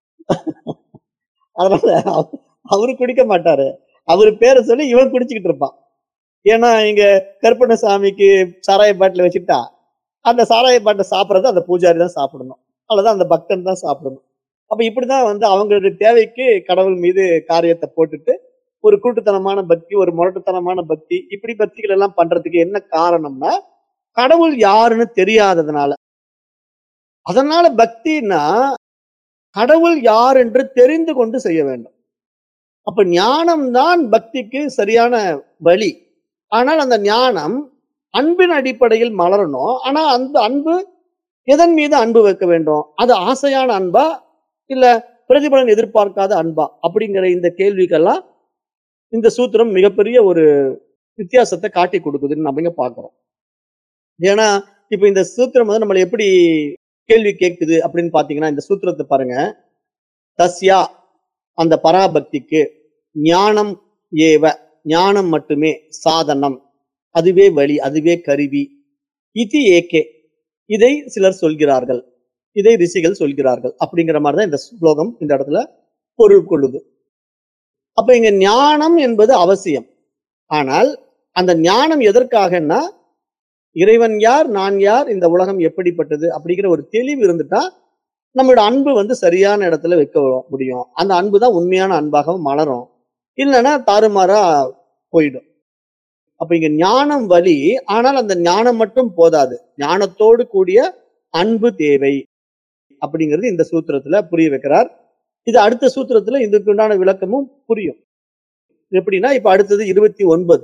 அதனால அவ- அவரு குடிக்க மாட்டாரு அவரு பேரை சொல்லி இவன் குடிச்சுக்கிட்டு இருப்பான் ஏன்னா இங்க கருப்பண்ணசாமிக்கு சாராய பாட்டில் வச்சுட்டா அந்த சாராய பாட்டை சாப்பிட்றது அந்த பூஜாரி தான் சாப்பிடணும் அவ்வளவுதான் அந்த பக்தன் தான் சாப்பிடணும் அப்ப இப்படிதான் வந்து அவங்களுடைய தேவைக்கு கடவுள் மீது காரியத்தை போட்டுட்டு ஒரு கூட்டுத்தனமான பக்தி ஒரு முரட்டுத்தனமான பக்தி இப்படி பக்திகள் எல்லாம் பண்றதுக்கு என்ன காரணம்னா கடவுள் யாருன்னு தெரியாததுனால அதனால பக்தின்னா கடவுள் யார் என்று தெரிந்து கொண்டு செய்ய வேண்டும் அப்ப ஞானம் தான் பக்திக்கு சரியான வழி ஆனால் அந்த ஞானம் அன்பின் அடிப்படையில் மலரணும் ஆனா அந்த அன்பு எதன் மீது அன்பு வைக்க வேண்டும் அது ஆசையான அன்பா இல்ல பிரதிபலன் எதிர்பார்க்காத அன்பா அப்படிங்கிற இந்த கேள்விக்கெல்லாம் இந்த சூத்திரம் மிகப்பெரிய ஒரு வித்தியாசத்தை காட்டி கொடுக்குதுன்னு நம்ம இங்க பாக்குறோம் ஏன்னா இப்ப இந்த சூத்திரம் வந்து நம்மளை எப்படி கேள்வி கேட்குது அப்படின்னு பாத்தீங்கன்னா இந்த சூத்திரத்தை பாருங்க தஸ்யா அந்த பராபக்திக்கு ஞானம் ஏவ ஞானம் மட்டுமே சாதனம் அதுவே வழி அதுவே கருவி இது ஏகே இதை சிலர் சொல்கிறார்கள் இதை ரிஷிகள் சொல்கிறார்கள் அப்படிங்கிற மாதிரி தான் இந்த ஸ்லோகம் இந்த இடத்துல பொருள் கொள்ளுது அப்ப இங்க ஞானம் என்பது அவசியம் ஆனால் அந்த ஞானம் எதற்காகன்னா இறைவன் யார் நான் யார் இந்த உலகம் எப்படிப்பட்டது அப்படிங்கிற ஒரு தெளிவு இருந்துட்டா நம்மளோட அன்பு வந்து சரியான இடத்துல வைக்க முடியும் அந்த அன்பு தான் உண்மையான அன்பாகவும் மலரும் இல்லைன்னா தாறுமாறா போயிடும் அப்ப இங்க ஞானம் வழி ஆனால் அந்த ஞானம் மட்டும் போதாது ஞானத்தோடு கூடிய அன்பு தேவை அப்படிங்கிறது இந்த சூத்திரத்துல புரிய வைக்கிறார் இது அடுத்த சூத்திரத்துல இதுக்கு உண்டான விளக்கமும் புரியும் எப்படின்னா இப்ப அடுத்தது இருபத்தி ஒன்பது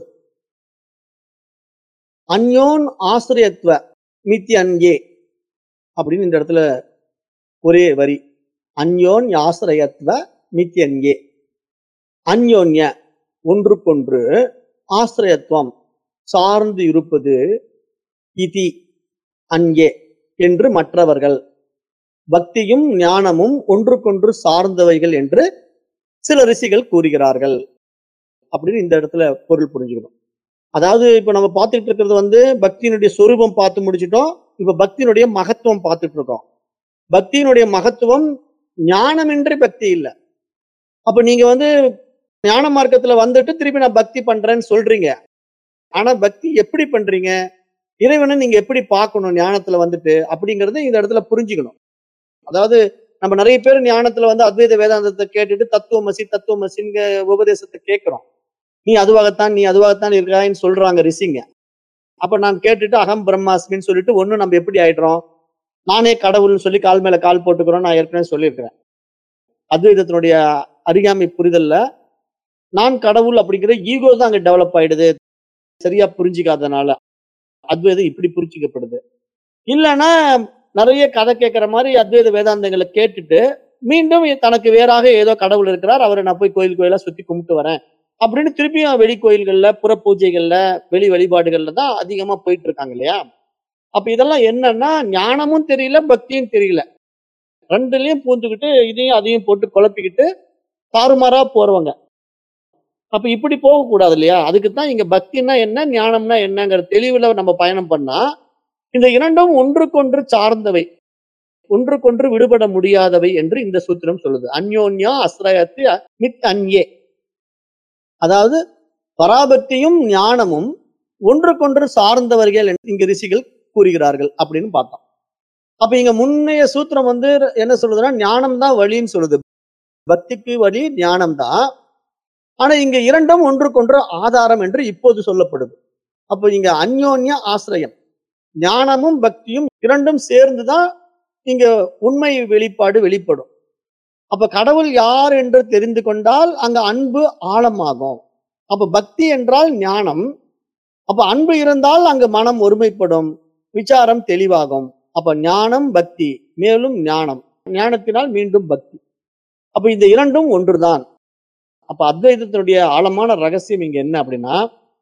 அந்யோன் ஆசிரியத்துவ மித்தி அன்யே அப்படின்னு இந்த இடத்துல ஒரே வரி அந்யோன் ஆசிரியத்துவ மித்தியன்யே அந்யோன்ய ஒன்றுக்கொன்று ஆசிரியத்துவம் சார்ந்து இருப்பது இதி அன்யே என்று மற்றவர்கள் பக்தியும் ஞானமும் ஒன்றுக்கொன்று சார்ந்தவைகள் என்று சில ரிஷிகள் கூறுகிறார்கள் அப்படின்னு இந்த இடத்துல பொருள் புரிஞ்சுக்கணும் அதாவது இப்ப நம்ம பார்த்துட்டு இருக்கிறது வந்து பக்தியினுடைய சொரூபம் பார்த்து முடிச்சிட்டோம் இப்ப பக்தியினுடைய மகத்துவம் பார்த்துட்டு இருக்கோம் பக்தியினுடைய மகத்துவம் ஞானமின்றி பக்தி இல்லை அப்ப நீங்க வந்து ஞான மார்க்கத்துல வந்துட்டு திருப்பி நான் பக்தி பண்றேன்னு சொல்றீங்க ஆனா பக்தி எப்படி பண்றீங்க இறைவனை நீங்க எப்படி பார்க்கணும் ஞானத்துல வந்துட்டு அப்படிங்கறத இந்த இடத்துல புரிஞ்சுக்கணும் அதாவது நம்ம நிறைய பேர் ஞானத்துல வந்து அத்வைத வேதாந்தத்தை கேட்டுட்டு தத்துவமசி தத்துவமசிங்க உபதேசத்தை கேட்கிறோம் நீ அதுவாகத்தான் நீ அதுவாகத்தான் இருக்காயின்னு சொல்றாங்க ரிஷிங்க அப்ப நான் கேட்டுட்டு அகம் பிரம்மாஸ்மின்னு சொல்லிட்டு ஒண்ணு நம்ம எப்படி ஆயிடுறோம் நானே கடவுள்னு சொல்லி கால் மேல கால் போட்டுக்கிறோம் நான் ஏற்கனவே சொல்லியிருக்கிறேன் அத்வைதத்தினுடைய அறியாமை புரிதல்ல நான் கடவுள் அப்படிங்கிற ஈகோ தான் அங்க டெவலப் ஆயிடுது சரியா புரிஞ்சிக்காதனால அத்வைதம் இப்படி புரிஞ்சிக்கப்படுது இல்லைன்னா நிறைய கதை கேட்கிற மாதிரி அத்வைத வேதாந்தங்களை கேட்டுட்டு மீண்டும் தனக்கு வேறாக ஏதோ கடவுள் இருக்கிறார் அவரை நான் போய் கோயில் கோயிலா சுத்தி கும்பிட்டு வரேன் அப்படின்னு திருப்பியும் வெளி கோயில்கள்ல புற பூஜைகள்ல வெளி வழிபாடுகள்ல தான் அதிகமா போயிட்டு இருக்காங்க இல்லையா அப்ப இதெல்லாம் என்னன்னா ஞானமும் தெரியல பக்தியும் தெரியல ரெண்டுலயும் பூந்துக்கிட்டு இதையும் அதையும் போட்டு குழப்பிக்கிட்டு தாறுமாறா போறவங்க அப்ப இப்படி போகக்கூடாது இல்லையா அதுக்கு தான் இங்க பக்தினா என்ன ஞானம்னா என்னங்கிற தெளிவுல நம்ம பயணம் பண்ணா இந்த இரண்டும் ஒன்றுக்கொன்று சார்ந்தவை ஒன்றுக்கொன்று விடுபட முடியாதவை என்று இந்த சூத்திரம் சொல்லுது அந்யோன்யா அஸ்ரயத்து மித் அன்யே அதாவது பராபக்தியும் ஞானமும் ஒன்றுக்கொன்று சார்ந்தவர்கள் என்று இங்க ரிஷிகள் கூறுகிறார்கள் அப்படின்னு பார்த்தோம் அப்ப இங்க முன்னைய சூத்திரம் வந்து என்ன சொல்லுதுன்னா ஞானம் தான் வழின்னு சொல்லுது பக்திக்கு வழி ஞானம் தான் ஆனா இங்க இரண்டும் ஒன்றுக்கொன்று ஆதாரம் என்று இப்போது சொல்லப்படுது அப்போ இங்க அந்யோன்ய ஆசிரியம் ஞானமும் பக்தியும் இரண்டும் சேர்ந்துதான் இங்க உண்மை வெளிப்பாடு வெளிப்படும் அப்ப கடவுள் யார் என்று தெரிந்து கொண்டால் அங்க அன்பு ஆழமாகும் அப்ப பக்தி என்றால் ஞானம் அப்ப அன்பு இருந்தால் அங்கு மனம் ஒருமைப்படும் விசாரம் தெளிவாகும் அப்ப ஞானம் பக்தி மேலும் ஞானம் ஞானத்தினால் மீண்டும் பக்தி அப்ப இந்த இரண்டும் ஒன்றுதான் அப்ப அத்வைதத்தினுடைய ஆழமான ரகசியம் இங்க என்ன அப்படின்னா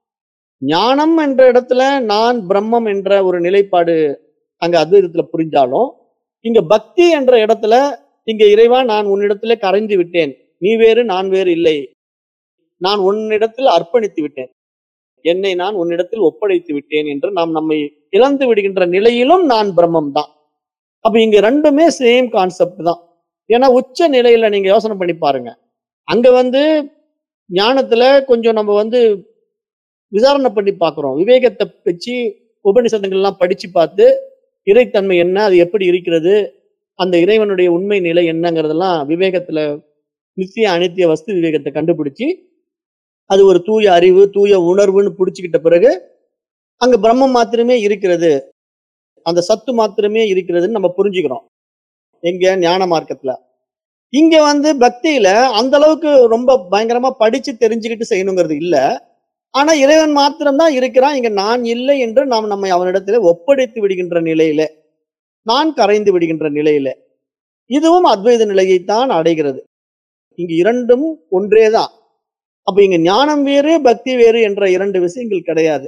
ஞானம் என்ற இடத்துல நான் பிரம்மம் என்ற ஒரு நிலைப்பாடு அங்க அத்வைதத்துல புரிஞ்சாலும் இங்க பக்தி என்ற இடத்துல இங்க இறைவா நான் உன்னிடத்துல கரைந்து விட்டேன் நீ வேறு நான் வேறு இல்லை நான் உன்னிடத்தில் அர்ப்பணித்து விட்டேன் என்னை நான் உன்னிடத்தில் ஒப்படைத்து விட்டேன் என்று நாம் நம்மை இழந்து விடுகின்ற நிலையிலும் நான் பிரம்மம் தான் அப்ப இங்க ரெண்டுமே சேம் கான்செப்ட் தான் ஏன்னா உச்ச நிலையில நீங்க யோசனை பண்ணி பாருங்க அங்க வந்து ஞானத்துல கொஞ்சம் நம்ம வந்து விசாரணை பண்ணி பார்க்கிறோம் விவேகத்தை வச்சு உபனிஷதங்கள் எல்லாம் படிச்சு பார்த்து இறைத்தன்மை என்ன அது எப்படி இருக்கிறது அந்த இறைவனுடைய உண்மை நிலை என்னங்கிறதெல்லாம் விவேகத்துல நித்திய அனித்திய வஸ்து விவேகத்தை கண்டுபிடிச்சு அது ஒரு தூய அறிவு தூய உணர்வுன்னு புடிச்சுக்கிட்ட பிறகு அங்க பிரம்மம் மாத்திரமே இருக்கிறது அந்த சத்து மாத்திரமே இருக்கிறதுன்னு நம்ம புரிஞ்சுக்கிறோம் எங்க ஞான மார்க்கத்துல இங்க வந்து பக்தியில அந்த அளவுக்கு ரொம்ப பயங்கரமா படிச்சு தெரிஞ்சுக்கிட்டு செய்யணுங்கிறது இல்ல ஆனா இறைவன் மாத்திரம்தான் இருக்கிறான் இங்க நான் இல்லை என்று நாம் நம்மை அவனிடத்துல ஒப்படைத்து விடுகின்ற நிலையில நான் கரைந்து விடுகின்ற நிலையில இதுவும் அத்வைத நிலையைத்தான் அடைகிறது இங்கு இரண்டும் ஒன்றேதான் அப்ப இங்க ஞானம் வேறு பக்தி வேறு என்ற இரண்டு விஷயங்கள் கிடையாது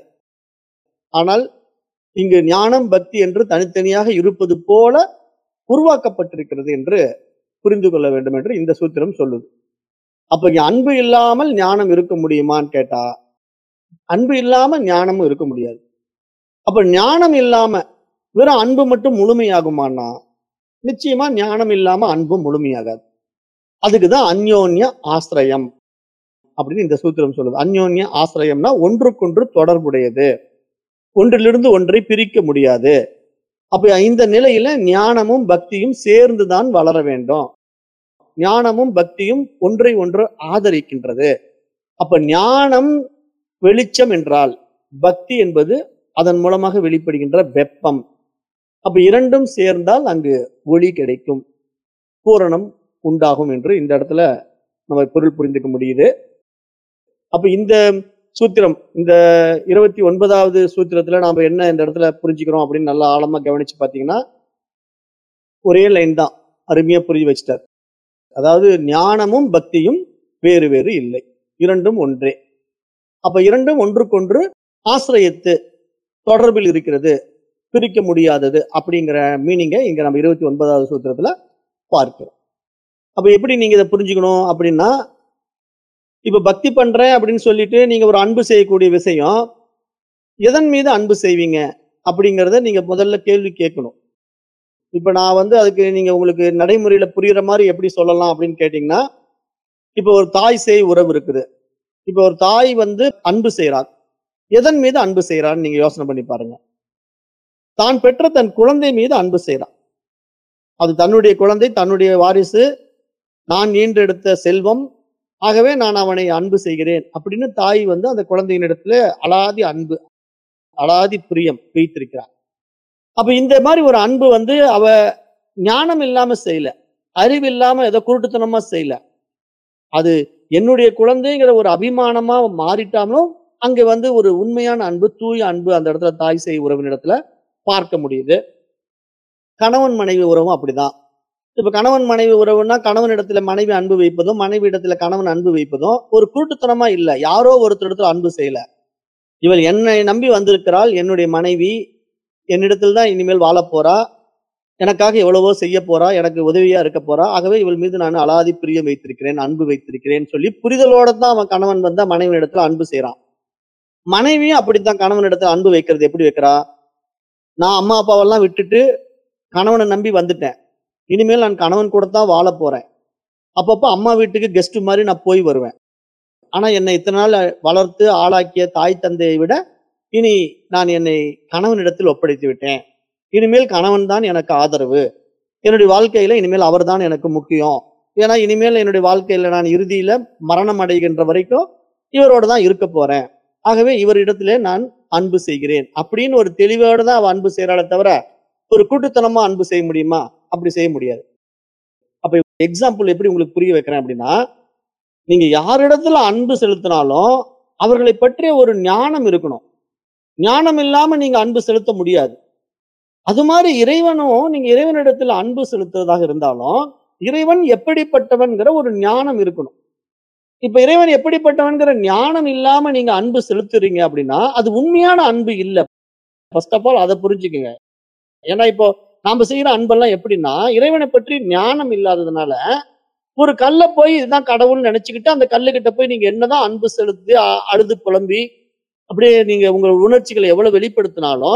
ஆனால் இங்கு ஞானம் பக்தி என்று தனித்தனியாக இருப்பது போல உருவாக்கப்பட்டிருக்கிறது என்று புரிந்து கொள்ள வேண்டும் என்று இந்த சூத்திரம் சொல்லுது அப்ப இங்க அன்பு இல்லாமல் ஞானம் இருக்க முடியுமான்னு கேட்டா அன்பு இல்லாம ஞானமும் இருக்க முடியாது அப்ப ஞானம் இல்லாம வெறும் அன்பு மட்டும் முழுமையாகுமான்னா நிச்சயமா ஞானம் இல்லாம அன்பு முழுமையாகாது அதுக்குதான் அந்யோன்ய ஆசிரியம் அப்படின்னு இந்த சூத்திரம் சொல்லுது அந்யோன்ய ஆசிரியம்னா ஒன்றுக்கொன்று தொடர்புடையது ஒன்றிலிருந்து ஒன்றை பிரிக்க முடியாது அப்ப இந்த நிலையில ஞானமும் பக்தியும் சேர்ந்துதான் வளர வேண்டும் ஞானமும் பக்தியும் ஒன்றை ஒன்று ஆதரிக்கின்றது அப்ப ஞானம் வெளிச்சம் என்றால் பக்தி என்பது அதன் மூலமாக வெளிப்படுகின்ற வெப்பம் அப்ப இரண்டும் சேர்ந்தால் அங்கு ஒளி கிடைக்கும் பூரணம் உண்டாகும் என்று இந்த இடத்துல நம்ம பொருள் புரிந்துக்க முடியுது அப்ப இந்த சூத்திரம் இந்த இருபத்தி ஒன்பதாவது சூத்திரத்துல நாம என்ன இந்த இடத்துல புரிஞ்சுக்கிறோம் அப்படின்னு நல்லா ஆழமா கவனிச்சு பாத்தீங்கன்னா ஒரே லைன் தான் அருமையா புரிஞ்சு வச்சிட்டார் அதாவது ஞானமும் பக்தியும் வேறு வேறு இல்லை இரண்டும் ஒன்றே அப்ப இரண்டும் ஒன்றுக்கொன்று ஆசிரியத்து தொடர்பில் இருக்கிறது பிரிக்க முடியாதது அப்படிங்கிற மீனிங்கை இங்க நம்ம இருபத்தி ஒன்பதாவது சூத்திரத்துல பார்க்கிறோம் அப்ப எப்படி நீங்க இதை புரிஞ்சுக்கணும் அப்படின்னா இப்ப பக்தி பண்றேன் அப்படின்னு சொல்லிட்டு நீங்க ஒரு அன்பு செய்யக்கூடிய விஷயம் எதன் மீது அன்பு செய்வீங்க அப்படிங்கிறத நீங்க முதல்ல கேள்வி கேட்கணும் இப்ப நான் வந்து அதுக்கு நீங்க உங்களுக்கு நடைமுறையில புரியுற மாதிரி எப்படி சொல்லலாம் அப்படின்னு கேட்டீங்கன்னா இப்ப ஒரு தாய் சேய் உறவு இருக்குது இப்ப ஒரு தாய் வந்து அன்பு செய்றார் எதன் மீது அன்பு செய்யறான்னு நீங்க யோசனை பண்ணி பாருங்க தான் பெற்ற தன் குழந்தை மீது அன்பு செய்றான் அது தன்னுடைய குழந்தை தன்னுடைய வாரிசு நான் ஈன்றெடுத்த செல்வம் ஆகவே நான் அவனை அன்பு செய்கிறேன் அப்படின்னு தாய் வந்து அந்த குழந்தையினிடத்துல அலாதி அன்பு அலாதி பிரியம் வைத்திருக்கிறார் அப்ப இந்த மாதிரி ஒரு அன்பு வந்து அவ ஞானம் இல்லாம செய்யல அறிவு இல்லாம ஏதோ குருட்டுத்தனமா செய்யல அது என்னுடைய குழந்தைங்கிற ஒரு அபிமானமா மாறிட்டாலும் அங்க வந்து ஒரு உண்மையான அன்பு தூய அன்பு அந்த இடத்துல தாய் செய் உறவினிடத்துல பார்க்க முடியுது கணவன் மனைவி உறவும் அப்படிதான் இப்ப கணவன் மனைவி உறவுன்னா கணவன் இடத்துல மனைவி அன்பு வைப்பதும் மனைவி இடத்துல கணவன் அன்பு வைப்பதும் ஒரு குருட்டுத்தனமா இல்ல யாரோ ஒருத்தர் இடத்துல அன்பு செய்யல இவள் என்னை நம்பி வந்திருக்கிறாள் என்னுடைய மனைவி என்னிடத்தில் தான் இனிமேல் வாழப் போறா எனக்காக எவ்வளவோ செய்ய போறா எனக்கு உதவியா இருக்க போறா ஆகவே இவள் மீது நான் அலாதி பிரியம் வைத்திருக்கிறேன் அன்பு வைத்திருக்கிறேன் சொல்லி புரிதலோட தான் அவன் கணவன் வந்தா மனைவி இடத்துல அன்பு செய்யறான் மனைவியும் அப்படித்தான் கணவன் இடத்துல அன்பு வைக்கிறது எப்படி வைக்கிறா நான் அம்மா அப்பாவெல்லாம் விட்டுட்டு கணவனை நம்பி வந்துட்டேன் இனிமேல் நான் கணவன் கூட தான் வாழ போறேன் அப்பப்போ அம்மா வீட்டுக்கு கெஸ்ட் மாதிரி நான் போய் வருவேன் ஆனா என்னை இத்தனை நாள் வளர்த்து ஆளாக்கிய தாய் தந்தையை விட இனி நான் என்னை கணவனிடத்தில் ஒப்படைத்து விட்டேன் இனிமேல் கணவன் தான் எனக்கு ஆதரவு என்னுடைய வாழ்க்கையில இனிமேல் அவர்தான் எனக்கு முக்கியம் ஏன்னா இனிமேல் என்னுடைய வாழ்க்கையில நான் இறுதியில மரணம் அடைகின்ற வரைக்கும் இவரோட தான் இருக்க போறேன் ஆகவே இவரிடத்திலே நான் அன்பு செய்கிறேன் அப்படின்னு ஒரு தெளிவோட தான் அவ அன்பு செய்யறாளே தவிர ஒரு கூட்டுத்தனமா அன்பு செய்ய முடியுமா அப்படி செய்ய முடியாது அப்ப எக்ஸாம்பிள் எப்படி உங்களுக்கு புரிய வைக்கிறேன் அப்படின்னா நீங்க யாரிடத்துல அன்பு செலுத்தினாலும் அவர்களை பற்றிய ஒரு ஞானம் இருக்கணும் ஞானம் இல்லாம நீங்க அன்பு செலுத்த முடியாது அது மாதிரி இறைவனும் நீங்க இறைவனிடத்துல அன்பு செலுத்துவதாக இருந்தாலும் இறைவன் எப்படிப்பட்டவன்கிற ஒரு ஞானம் இருக்கணும் இப்ப இறைவன் எப்படிப்பட்டவன்கிற ஞானம் இல்லாம நீங்க அன்பு செலுத்துறீங்க அப்படின்னா அது உண்மையான அன்பு இல்ல ஃபர்ஸ்ட் ஆஃப் ஆல் அதை புரிஞ்சுக்குங்க ஏன்னா இப்போ நாம செய்யற அன்பெல்லாம் எப்படின்னா இறைவனை பற்றி ஞானம் இல்லாததுனால ஒரு கல்லை போய் இதுதான் கடவுள்னு நினைச்சுக்கிட்டு அந்த கல்லுகிட்ட போய் நீங்க என்னதான் அன்பு செலுத்தி அ- அழுது புலம்பி அப்படியே நீங்க உங்க உணர்ச்சிகளை எவ்வளவு வெளிப்படுத்தினாலும்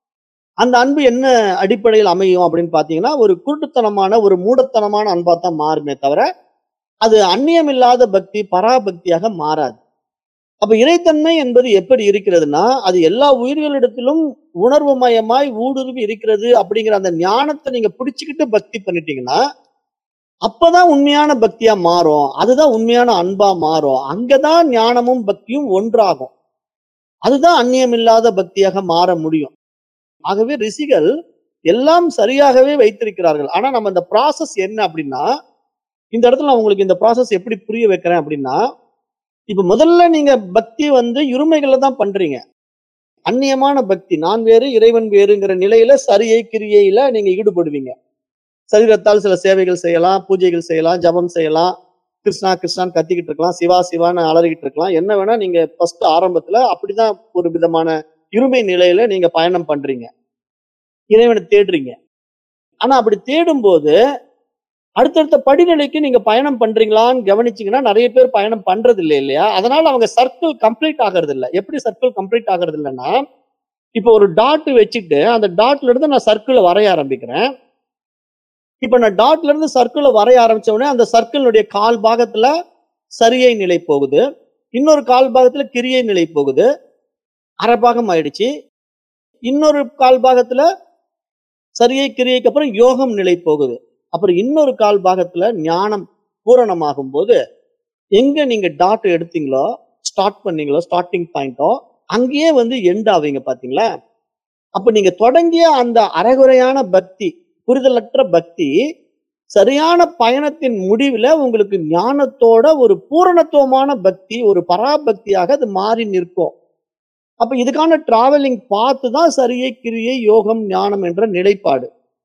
அந்த அன்பு என்ன அடிப்படையில் அமையும் அப்படின்னு பாத்தீங்கன்னா ஒரு குருட்டுத்தனமான ஒரு மூடத்தனமான அன்பா தான் மாறுமே தவிர அது அந்நியம் இல்லாத பக்தி பராபக்தியாக மாறாது அப்ப இறைத்தன்மை என்பது எப்படி இருக்கிறதுனா அது எல்லா உயிர்களிடத்திலும் உணர்வு மயமாய் ஊடுருவி இருக்கிறது அப்படிங்கிற அந்த ஞானத்தை நீங்க பிடிச்சுக்கிட்டு பக்தி பண்ணிட்டீங்கன்னா அப்பதான் உண்மையான பக்தியா மாறும் அதுதான் உண்மையான அன்பா மாறும் அங்கதான் ஞானமும் பக்தியும் ஒன்றாகும் அதுதான் அந்நியமில்லாத பக்தியாக மாற முடியும் ஆகவே ரிஷிகள் எல்லாம் சரியாகவே வைத்திருக்கிறார்கள் ஆனா நம்ம இந்த ப்ராசஸ் என்ன அப்படின்னா இந்த இடத்துல நான் உங்களுக்கு இந்த ப்ராசஸ் எப்படி புரிய வைக்கிறேன் அப்படின்னா இப்ப முதல்ல நீங்க பக்தி வந்து இருமைகள்ல தான் பண்றீங்க அந்நியமான பக்தி நான் வேறு இறைவன் வேறுங்கிற நிலையில சரியை கிரியையில நீங்க ஈடுபடுவீங்க சரீரத்தால் சில சேவைகள் செய்யலாம் பூஜைகள் செய்யலாம் ஜபம் செய்யலாம் கிருஷ்ணா கிருஷ்ணான்னு கத்திக்கிட்டு இருக்கலாம் சிவா சிவான்னு அலறிக்கிட்டு இருக்கலாம் என்ன வேணா நீங்க ஃபர்ஸ்ட் ஆரம்பத்துல அப்படிதான் ஒரு விதமான இருமை நிலையில நீங்க பயணம் பண்றீங்க இறைவனை தேடுறீங்க ஆனா அப்படி தேடும்போது அடுத்தடுத்த படிநிலைக்கு நீங்க பயணம் பண்றீங்களான்னு கவனிச்சீங்கன்னா நிறைய பேர் பயணம் பண்றது இல்லை இல்லையா அதனால அவங்க சர்க்கிள் கம்ப்ளீட் ஆகிறது இல்லை எப்படி சர்க்கிள் கம்ப்ளீட் ஆகிறது இல்லைன்னா இப்போ ஒரு டாட் வச்சுட்டு அந்த டாட்ல இருந்து நான் சர்க்கிளை வரைய ஆரம்பிக்கிறேன் இப்ப நான் டாட்ல இருந்து சர்க்கிளை வரைய ஆரம்பிச்ச உடனே அந்த சர்க்கிளுடைய கால் பாகத்துல சரியை நிலை போகுது இன்னொரு கால் பாகத்துல கிரியை நிலை போகுது அரை பாகம் ஆயிடுச்சு இன்னொரு கால் பாகத்துல சரியை கிரியைக்கு அப்புறம் யோகம் நிலை போகுது அப்புறம் இன்னொரு கால் பாகத்துல ஞானம் பூரணமாகும் போது எங்க நீங்க டாட் எடுத்தீங்களோ ஸ்டார்ட் பண்ணீங்களோ ஸ்டார்டிங் பாயிண்டோ அங்கேயே வந்து எண்ட் ஆவீங்க பாத்தீங்களா அப்ப நீங்க தொடங்கிய அந்த அரைகுறையான பக்தி புரிதலற்ற பக்தி சரியான பயணத்தின் முடிவுல உங்களுக்கு ஞானத்தோட ஒரு பூரணத்துவமான பக்தி ஒரு பராபக்தியாக அது மாறி நிற்கும் அப்ப இதுக்கான டிராவலிங் பார்த்து தான் சரியை கிரியை யோகம் ஞானம் என்ற நிலைப்பாடு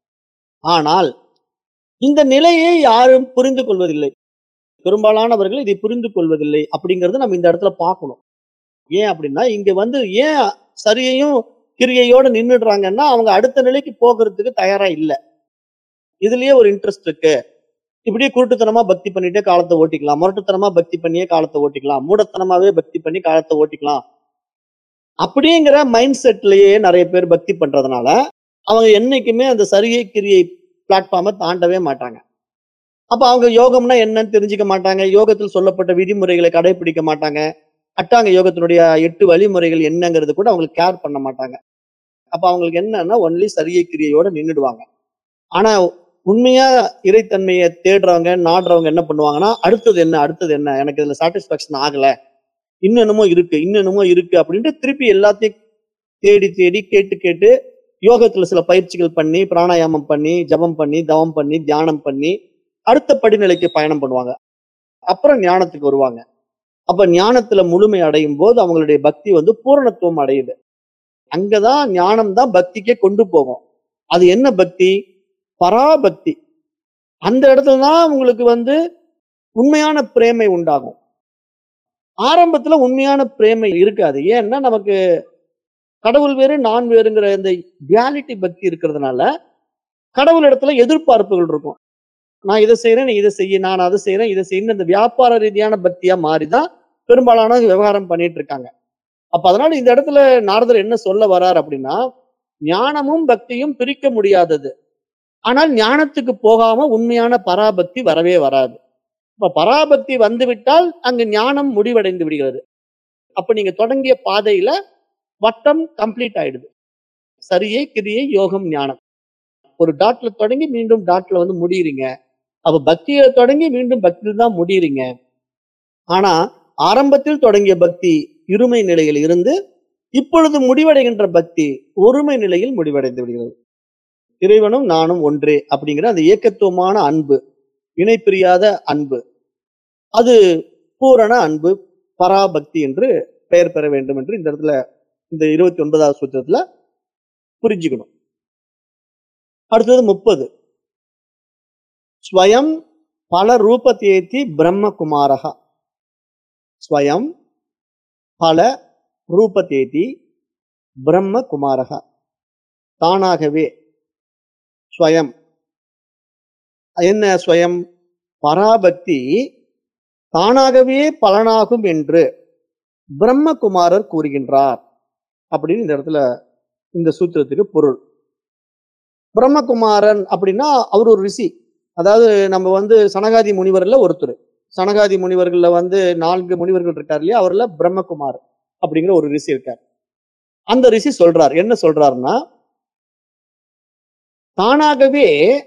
ஆனால் இந்த நிலையை யாரும் புரிந்து கொள்வதில்லை பெரும்பாலானவர்கள் இதை புரிந்து கொள்வதில்லை அப்படிங்கறது நம்ம இந்த இடத்துல பார்க்கணும் ஏன் அப்படின்னா இங்க வந்து ஏன் சரியையும் கிரியையோட நின்னுடுறாங்கன்னா அவங்க அடுத்த நிலைக்கு போகிறதுக்கு தயாரா இல்லை இதுலயே ஒரு இன்ட்ரெஸ்ட் இருக்கு இப்படியே குருட்டுத்தனமா பக்தி பண்ணிட்டே காலத்தை ஓட்டிக்கலாம் முரட்டுத்தனமா பக்தி பண்ணியே காலத்தை ஓட்டிக்கலாம் மூடத்தனமாவே பக்தி பண்ணி காலத்தை ஓட்டிக்கலாம் அப்படிங்கிற மைண்ட் செட்லயே நிறைய பேர் பக்தி பண்றதுனால அவங்க என்னைக்குமே அந்த சரியை கிரியை பிளாட்ஃபார்மை தாண்டவே மாட்டாங்க அப்ப அவங்க யோகம்னா என்னன்னு தெரிஞ்சுக்க மாட்டாங்க யோகத்தில் சொல்லப்பட்ட விதிமுறைகளை கடைபிடிக்க மாட்டாங்க அட்டாங்க யோகத்தினுடைய எட்டு வழிமுறைகள் என்னங்கிறது கூட அவங்களுக்கு கேர் பண்ண மாட்டாங்க அப்ப அவங்களுக்கு என்னன்னா ஒன்லி சரியை கிரியையோட நின்றுடுவாங்க ஆனா உண்மையா இறைத்தன்மையை தேடுறவங்க நாடுறவங்க என்ன பண்ணுவாங்கன்னா அடுத்தது என்ன அடுத்தது என்ன எனக்கு இதுல சாட்டிஸ்பாக்சன் ஆகல இன்னும் என்னமோ இருக்கு இன்னும் என்னமோ இருக்கு அப்படின்ட்டு திருப்பி எல்லாத்தையும் தேடி தேடி கேட்டு கேட்டு யோகத்துல சில பயிற்சிகள் பண்ணி பிராணாயாமம் பண்ணி ஜபம் பண்ணி தவம் பண்ணி தியானம் பண்ணி அடுத்த படிநிலைக்கு பயணம் பண்ணுவாங்க அப்புறம் ஞானத்துக்கு வருவாங்க அப்ப ஞானத்துல முழுமை அடையும் போது அவங்களுடைய பக்தி வந்து பூரணத்துவம் அடையுது அங்கதான் ஞானம் தான் பக்திக்கே கொண்டு போகும் அது என்ன பக்தி பராபக்தி அந்த இடத்துல தான் உங்களுக்கு வந்து உண்மையான பிரேமை உண்டாகும் ஆரம்பத்துல உண்மையான பிரேமை இருக்காது ஏன்னா நமக்கு கடவுள் வேறு நான் வேறுங்கிற இந்த ரியாலிட்டி பக்தி இருக்கிறதுனால கடவுள் இடத்துல எதிர்பார்ப்புகள் இருக்கும் நான் இதை செய்யறேன் நீ இதை செய்ய நான் அதை செய்யறேன் இதை செய்யணும் இந்த வியாபார ரீதியான பக்தியா மாறிதான் பெரும்பாலான விவகாரம் பண்ணிட்டு இருக்காங்க அப்ப அதனால இந்த இடத்துல நாரதர் என்ன சொல்ல வர்றார் அப்படின்னா ஞானமும் பக்தியும் பிரிக்க முடியாதது ஆனால் ஞானத்துக்கு போகாம உண்மையான பராபக்தி வரவே வராது இப்ப பராபக்தி வந்துவிட்டால் அங்கு ஞானம் முடிவடைந்து விடுகிறது அப்ப நீங்க தொடங்கிய பாதையில வட்டம் கம்ப்ளீட் ஆயிடுது சரியை கிரியை யோகம் ஞானம் ஒரு டாட்ல தொடங்கி மீண்டும் டாட்ல வந்து முடியறீங்க அப்ப பக்தியில தொடங்கி மீண்டும் பக்தியில் தான் முடியறீங்க ஆனா ஆரம்பத்தில் தொடங்கிய பக்தி இருமை நிலையில் இருந்து இப்பொழுது முடிவடைகின்ற பக்தி ஒருமை நிலையில் முடிவடைந்து விடுகிறது இறைவனும் நானும் ஒன்றே அப்படிங்கிற அந்த ஏக்கத்துவமான அன்பு இணை பிரியாத அன்பு அது பூரண அன்பு பராபக்தி என்று பெயர் பெற வேண்டும் என்று இந்த இடத்துல இந்த இருபத்தி ஒன்பதாவது சூத்திரத்துல புரிஞ்சுக்கணும் அடுத்தது முப்பது ஸ்வயம் பல ரூபத்தேத்தி பிரம்மகுமாரகா ஸ்வயம் பல ரூபத்தேதி பிரம்மகுமாரகா தானாகவே ஸ்வயம் என்ன ஸ்வயம் பராபக்தி தானாகவே பலனாகும் என்று பிரம்மகுமாரர் கூறுகின்றார் அப்படின்னு இந்த இடத்துல இந்த சூத்திரத்துக்கு பொருள் பிரம்மகுமாரன் அப்படின்னா அவர் ஒரு ரிஷி அதாவது நம்ம வந்து சனகாதி முனிவர்ல ஒருத்தர் சனகாதி முனிவர்கள்ல வந்து நான்கு முனிவர்கள் இருக்கார் இல்லையா அவர்ல பிரம்மகுமார் அப்படிங்கிற ஒரு ரிஷி இருக்கார் அந்த ரிஷி சொல்றார் என்ன சொல்றாருன்னா தானாகவே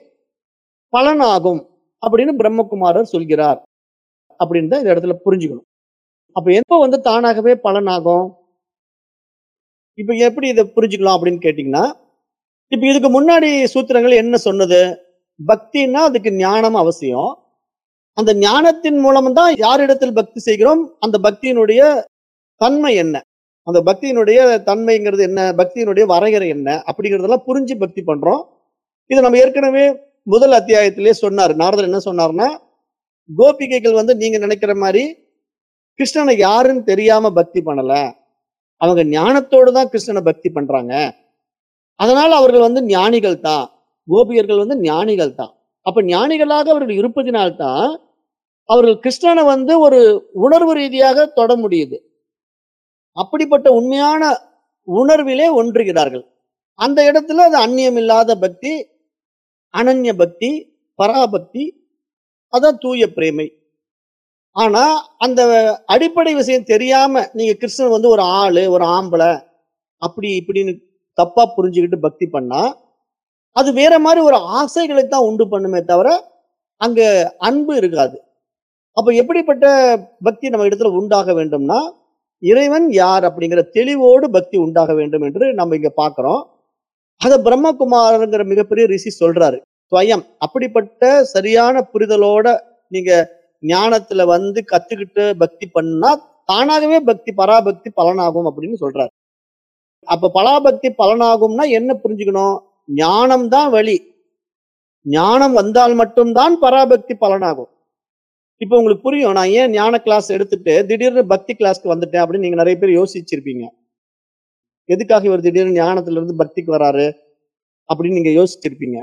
பலனாகும் அப்படின்னு பிரம்மகுமாரர் சொல்கிறார் அப்படின்னு தான் இந்த இடத்துல புரிஞ்சுக்கணும் அப்ப எப்ப வந்து தானாகவே பலனாகும் இப்ப எப்படி இதை புரிஞ்சுக்கலாம் அப்படின்னு கேட்டீங்கன்னா இப்ப இதுக்கு முன்னாடி சூத்திரங்கள் என்ன சொன்னது பக்தின்னா அதுக்கு ஞானம் அவசியம் அந்த ஞானத்தின் மூலம் தான் யாரிடத்தில் பக்தி செய்கிறோம் அந்த பக்தியினுடைய தன்மை என்ன அந்த பக்தியினுடைய தன்மைங்கிறது என்ன பக்தியினுடைய வரையறை என்ன அப்படிங்கறதெல்லாம் புரிஞ்சு பக்தி பண்றோம் இது நம்ம ஏற்கனவே முதல் அத்தியாயத்திலே சொன்னார் நாரதர் என்ன சொன்னார்னா கோபிகைகள் வந்து நீங்க நினைக்கிற மாதிரி கிருஷ்ணனை யாருன்னு தெரியாம பக்தி பண்ணல அவங்க ஞானத்தோடு தான் கிருஷ்ணனை பக்தி பண்றாங்க அதனால அவர்கள் வந்து ஞானிகள் தான் கோபியர்கள் வந்து ஞானிகள் தான் அப்ப ஞானிகளாக அவர்கள் இருப்பதினால்தான் அவர்கள் கிருஷ்ணனை வந்து ஒரு உணர்வு ரீதியாக தொட முடியுது அப்படிப்பட்ட உண்மையான உணர்விலே ஒன்றுகிறார்கள் அந்த இடத்துல அது அந்நியம் இல்லாத பக்தி அனன்ய பக்தி பராபக்தி அதான் தூய பிரேமை ஆனா அந்த அடிப்படை விஷயம் தெரியாம நீங்க கிருஷ்ணன் வந்து ஒரு ஆளு ஒரு ஆம்பளை அப்படி இப்படின்னு தப்பா புரிஞ்சுக்கிட்டு பக்தி பண்ணா அது வேற மாதிரி ஒரு ஆசைகளை தான் உண்டு பண்ணுமே தவிர அங்க அன்பு இருக்காது அப்ப எப்படிப்பட்ட பக்தி நம்ம இடத்துல உண்டாக வேண்டும்னா இறைவன் யார் அப்படிங்கிற தெளிவோடு பக்தி உண்டாக வேண்டும் என்று நம்ம இங்க பாக்குறோம் அத பிரம்மகுமாரங்கிற மிகப்பெரிய ரிஷி சொல்றாரு ஸ்வயம் அப்படிப்பட்ட சரியான புரிதலோட நீங்க ஞானத்துல வந்து கத்துக்கிட்டு பக்தி பண்ணா தானாகவே பக்தி பராபக்தி பலனாகும் அப்படின்னு சொல்றாரு அப்ப பலாபக்தி பலனாகும்னா என்ன புரிஞ்சுக்கணும் ஞானம் தான் வழி ஞானம் வந்தால் மட்டும்தான் பராபக்தி பலனாகும் இப்ப உங்களுக்கு புரியும் நான் ஏன் ஞான கிளாஸ் எடுத்துட்டு திடீர்னு பக்தி கிளாஸ்க்கு வந்துட்டேன் அப்படின்னு நீங்க நிறைய பேர் யோசிச்சிருப்பீங்க எதுக்காக இவர் திடீர்னு ஞானத்துல இருந்து பக்திக்கு வராரு அப்படின்னு நீங்க யோசிச்சிருப்பீங்க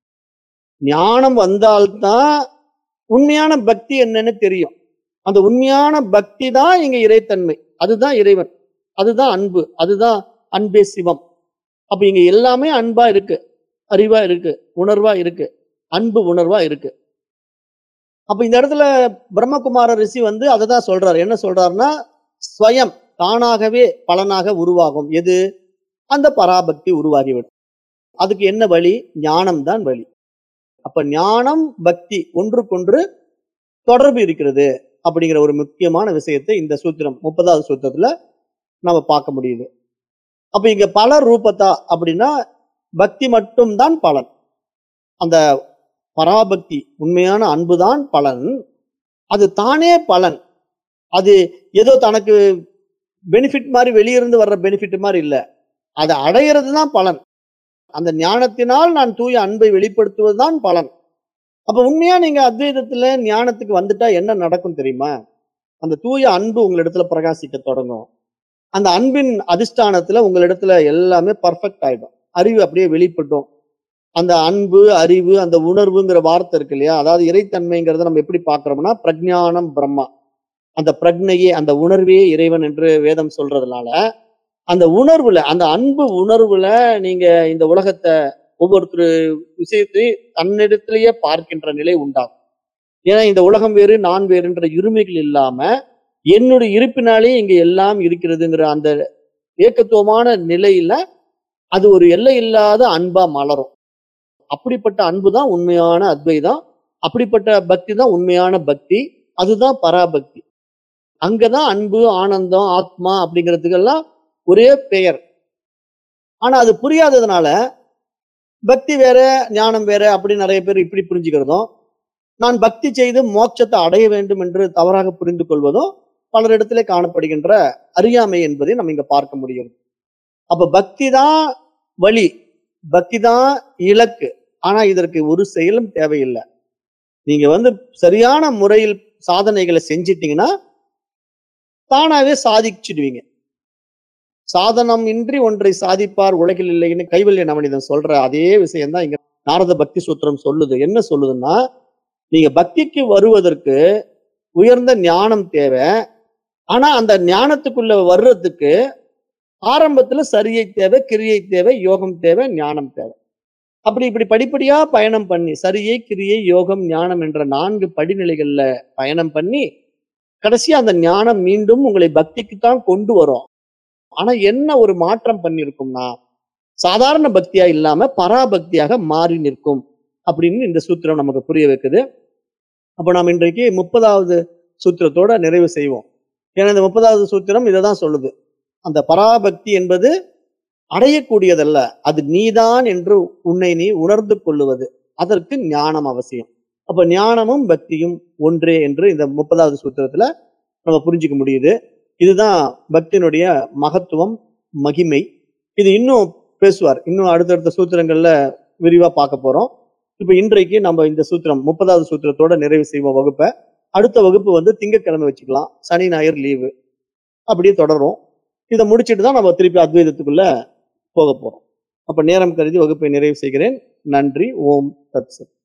ஞானம் வந்தால்தான் உண்மையான பக்தி என்னன்னு தெரியும் அந்த உண்மையான பக்தி தான் இங்க இறைத்தன்மை அதுதான் இறைவன் அதுதான் அன்பு அதுதான் அன்பே சிவம் அப்ப இங்க எல்லாமே அன்பா இருக்கு அறிவா இருக்கு உணர்வா இருக்கு அன்பு உணர்வா இருக்கு அப்ப இந்த இடத்துல பிரம்மகுமார ரிஷி வந்து அதை தான் சொல்றாரு என்ன சொல்றாருன்னா ஸ்வயம் தானாகவே பலனாக உருவாகும் எது அந்த பராபக்தி உருவாகிவிடும் அதுக்கு என்ன வழி ஞானம் தான் வழி அப்ப ஞானம் பக்தி ஒன்றுக்கொன்று தொடர்பு இருக்கிறது அப்படிங்கிற ஒரு முக்கியமான விஷயத்தை இந்த சூத்திரம் முப்பதாவது சூத்திரத்துல நம்ம பார்க்க முடியுது அப்ப இங்க பல ரூபத்தா அப்படின்னா பக்தி மட்டும்தான் பலன் அந்த பராபக்தி உண்மையான அன்புதான் பலன் அது தானே பலன் அது ஏதோ தனக்கு பெனிஃபிட் மாதிரி வெளியிருந்து வர்ற பெனிஃபிட் மாதிரி இல்ல அதை அடையிறது தான் பலன் அந்த ஞானத்தினால் நான் தூய அன்பை வெளிப்படுத்துவதுதான் பலன் அப்ப உண்மையா நீங்க அத்வைதத்துல ஞானத்துக்கு வந்துட்டா என்ன நடக்கும் தெரியுமா அந்த தூய அன்பு உங்களிடத்துல பிரகாசிக்க தொடங்கும் அந்த அன்பின் அதிஷ்டானத்துல உங்களிடத்துல எல்லாமே பர்ஃபெக்ட் ஆயிடும் அறிவு அப்படியே வெளிப்பட்டும் அந்த அன்பு அறிவு அந்த உணர்வுங்கிற வார்த்தை இருக்கு இல்லையா அதாவது இறைத்தன்மைங்கிறத நம்ம எப்படி பார்க்கிறோம்னா பிரஜானம் பிரம்மா அந்த பிரக்னையே அந்த உணர்வே இறைவன் என்று வேதம் சொல்றதுனால அந்த உணர்வுல அந்த அன்பு உணர்வுல நீங்க இந்த உலகத்தை ஒவ்வொருத்தர் விஷயத்தையும் தன்னிடத்திலேயே பார்க்கின்ற நிலை உண்டாகும் ஏன்னா இந்த உலகம் வேறு நான் வேறுன்ற இருமைகள் இல்லாம என்னுடைய இருப்பினாலே இங்க எல்லாம் இருக்கிறதுங்கிற அந்த ஏக்கத்துவமான நிலையில அது ஒரு எல்லை இல்லாத அன்பா மலரும் அப்படிப்பட்ட அன்பு தான் உண்மையான அத்வைதம் அப்படிப்பட்ட பக்தி தான் உண்மையான பக்தி அதுதான் பராபக்தி அங்கதான் அன்பு ஆனந்தம் ஆத்மா அப்படிங்கிறதுக்கெல்லாம் ஒரே பெயர் ஆனா அது புரியாததுனால பக்தி வேற ஞானம் வேற அப்படி நிறைய பேர் இப்படி புரிஞ்சுக்கிறதும் நான் பக்தி செய்து மோட்சத்தை அடைய வேண்டும் என்று தவறாக புரிந்து கொள்வதும் பலரிடத்திலே காணப்படுகின்ற அறியாமை என்பதை நம்ம இங்க பார்க்க முடியும் அப்ப பக்தி தான் வழி பக்தி தான் இலக்கு ஆனா இதற்கு ஒரு செயலும் தேவையில்லை நீங்க வந்து சரியான முறையில் சாதனைகளை செஞ்சிட்டீங்கன்னா தானாவே சாதிச்சிடுவீங்க சாதனம் இன்றி ஒன்றை சாதிப்பார் உலகில் இல்லைன்னு கைவல்ய நவனிதன் சொல்ற அதே விஷயம்தான் இங்க நாரத பக்தி சூத்திரம் சொல்லுது என்ன சொல்லுதுன்னா நீங்க பக்திக்கு வருவதற்கு உயர்ந்த ஞானம் தேவை ஆனா அந்த ஞானத்துக்குள்ள வர்றதுக்கு ஆரம்பத்துல சரியை தேவை கிரியை தேவை யோகம் தேவை ஞானம் தேவை அப்படி இப்படி படிப்படியா பயணம் பண்ணி சரியை கிரியை யோகம் ஞானம் என்ற நான்கு படிநிலைகள்ல பயணம் பண்ணி கடைசியா அந்த ஞானம் மீண்டும் உங்களை பக்திக்கு தான் கொண்டு வரும் ஆனா என்ன ஒரு மாற்றம் பண்ணிருக்கும்னா சாதாரண பக்தியா இல்லாம பராபக்தியாக மாறி நிற்கும் அப்படின்னு இந்த சூத்திரம் நமக்கு புரிய வைக்குது அப்ப நாம் இன்றைக்கு முப்பதாவது சூத்திரத்தோட நிறைவு செய்வோம் ஏன்னா இந்த முப்பதாவது சூத்திரம் இதை தான் சொல்லுது அந்த பராபக்தி என்பது அடையக்கூடியதல்ல அது நீதான் என்று உன்னை நீ உணர்ந்து கொள்ளுவது அதற்கு ஞானம் அவசியம் அப்ப ஞானமும் பக்தியும் ஒன்றே என்று இந்த முப்பதாவது சூத்திரத்துல நம்ம புரிஞ்சுக்க முடியுது இதுதான் பக்தியினுடைய மகத்துவம் மகிமை இது இன்னும் பேசுவார் இன்னும் அடுத்தடுத்த சூத்திரங்கள்ல விரிவா பார்க்க போறோம் இப்ப இன்றைக்கு நம்ம இந்த சூத்திரம் முப்பதாவது சூத்திரத்தோட நிறைவு செய்வோம் வகுப்பை அடுத்த வகுப்பு வந்து திங்கட்கிழமை வச்சுக்கலாம் சனி ஞாயிறு லீவு அப்படியே தொடரும் இதை முடிச்சிட்டு தான் நம்ம திருப்பி அத்வைதத்துக்குள்ள போக போறோம் அப்ப நேரம் கருதி வகுப்பை நிறைவு செய்கிறேன் நன்றி ஓம் தத் சத்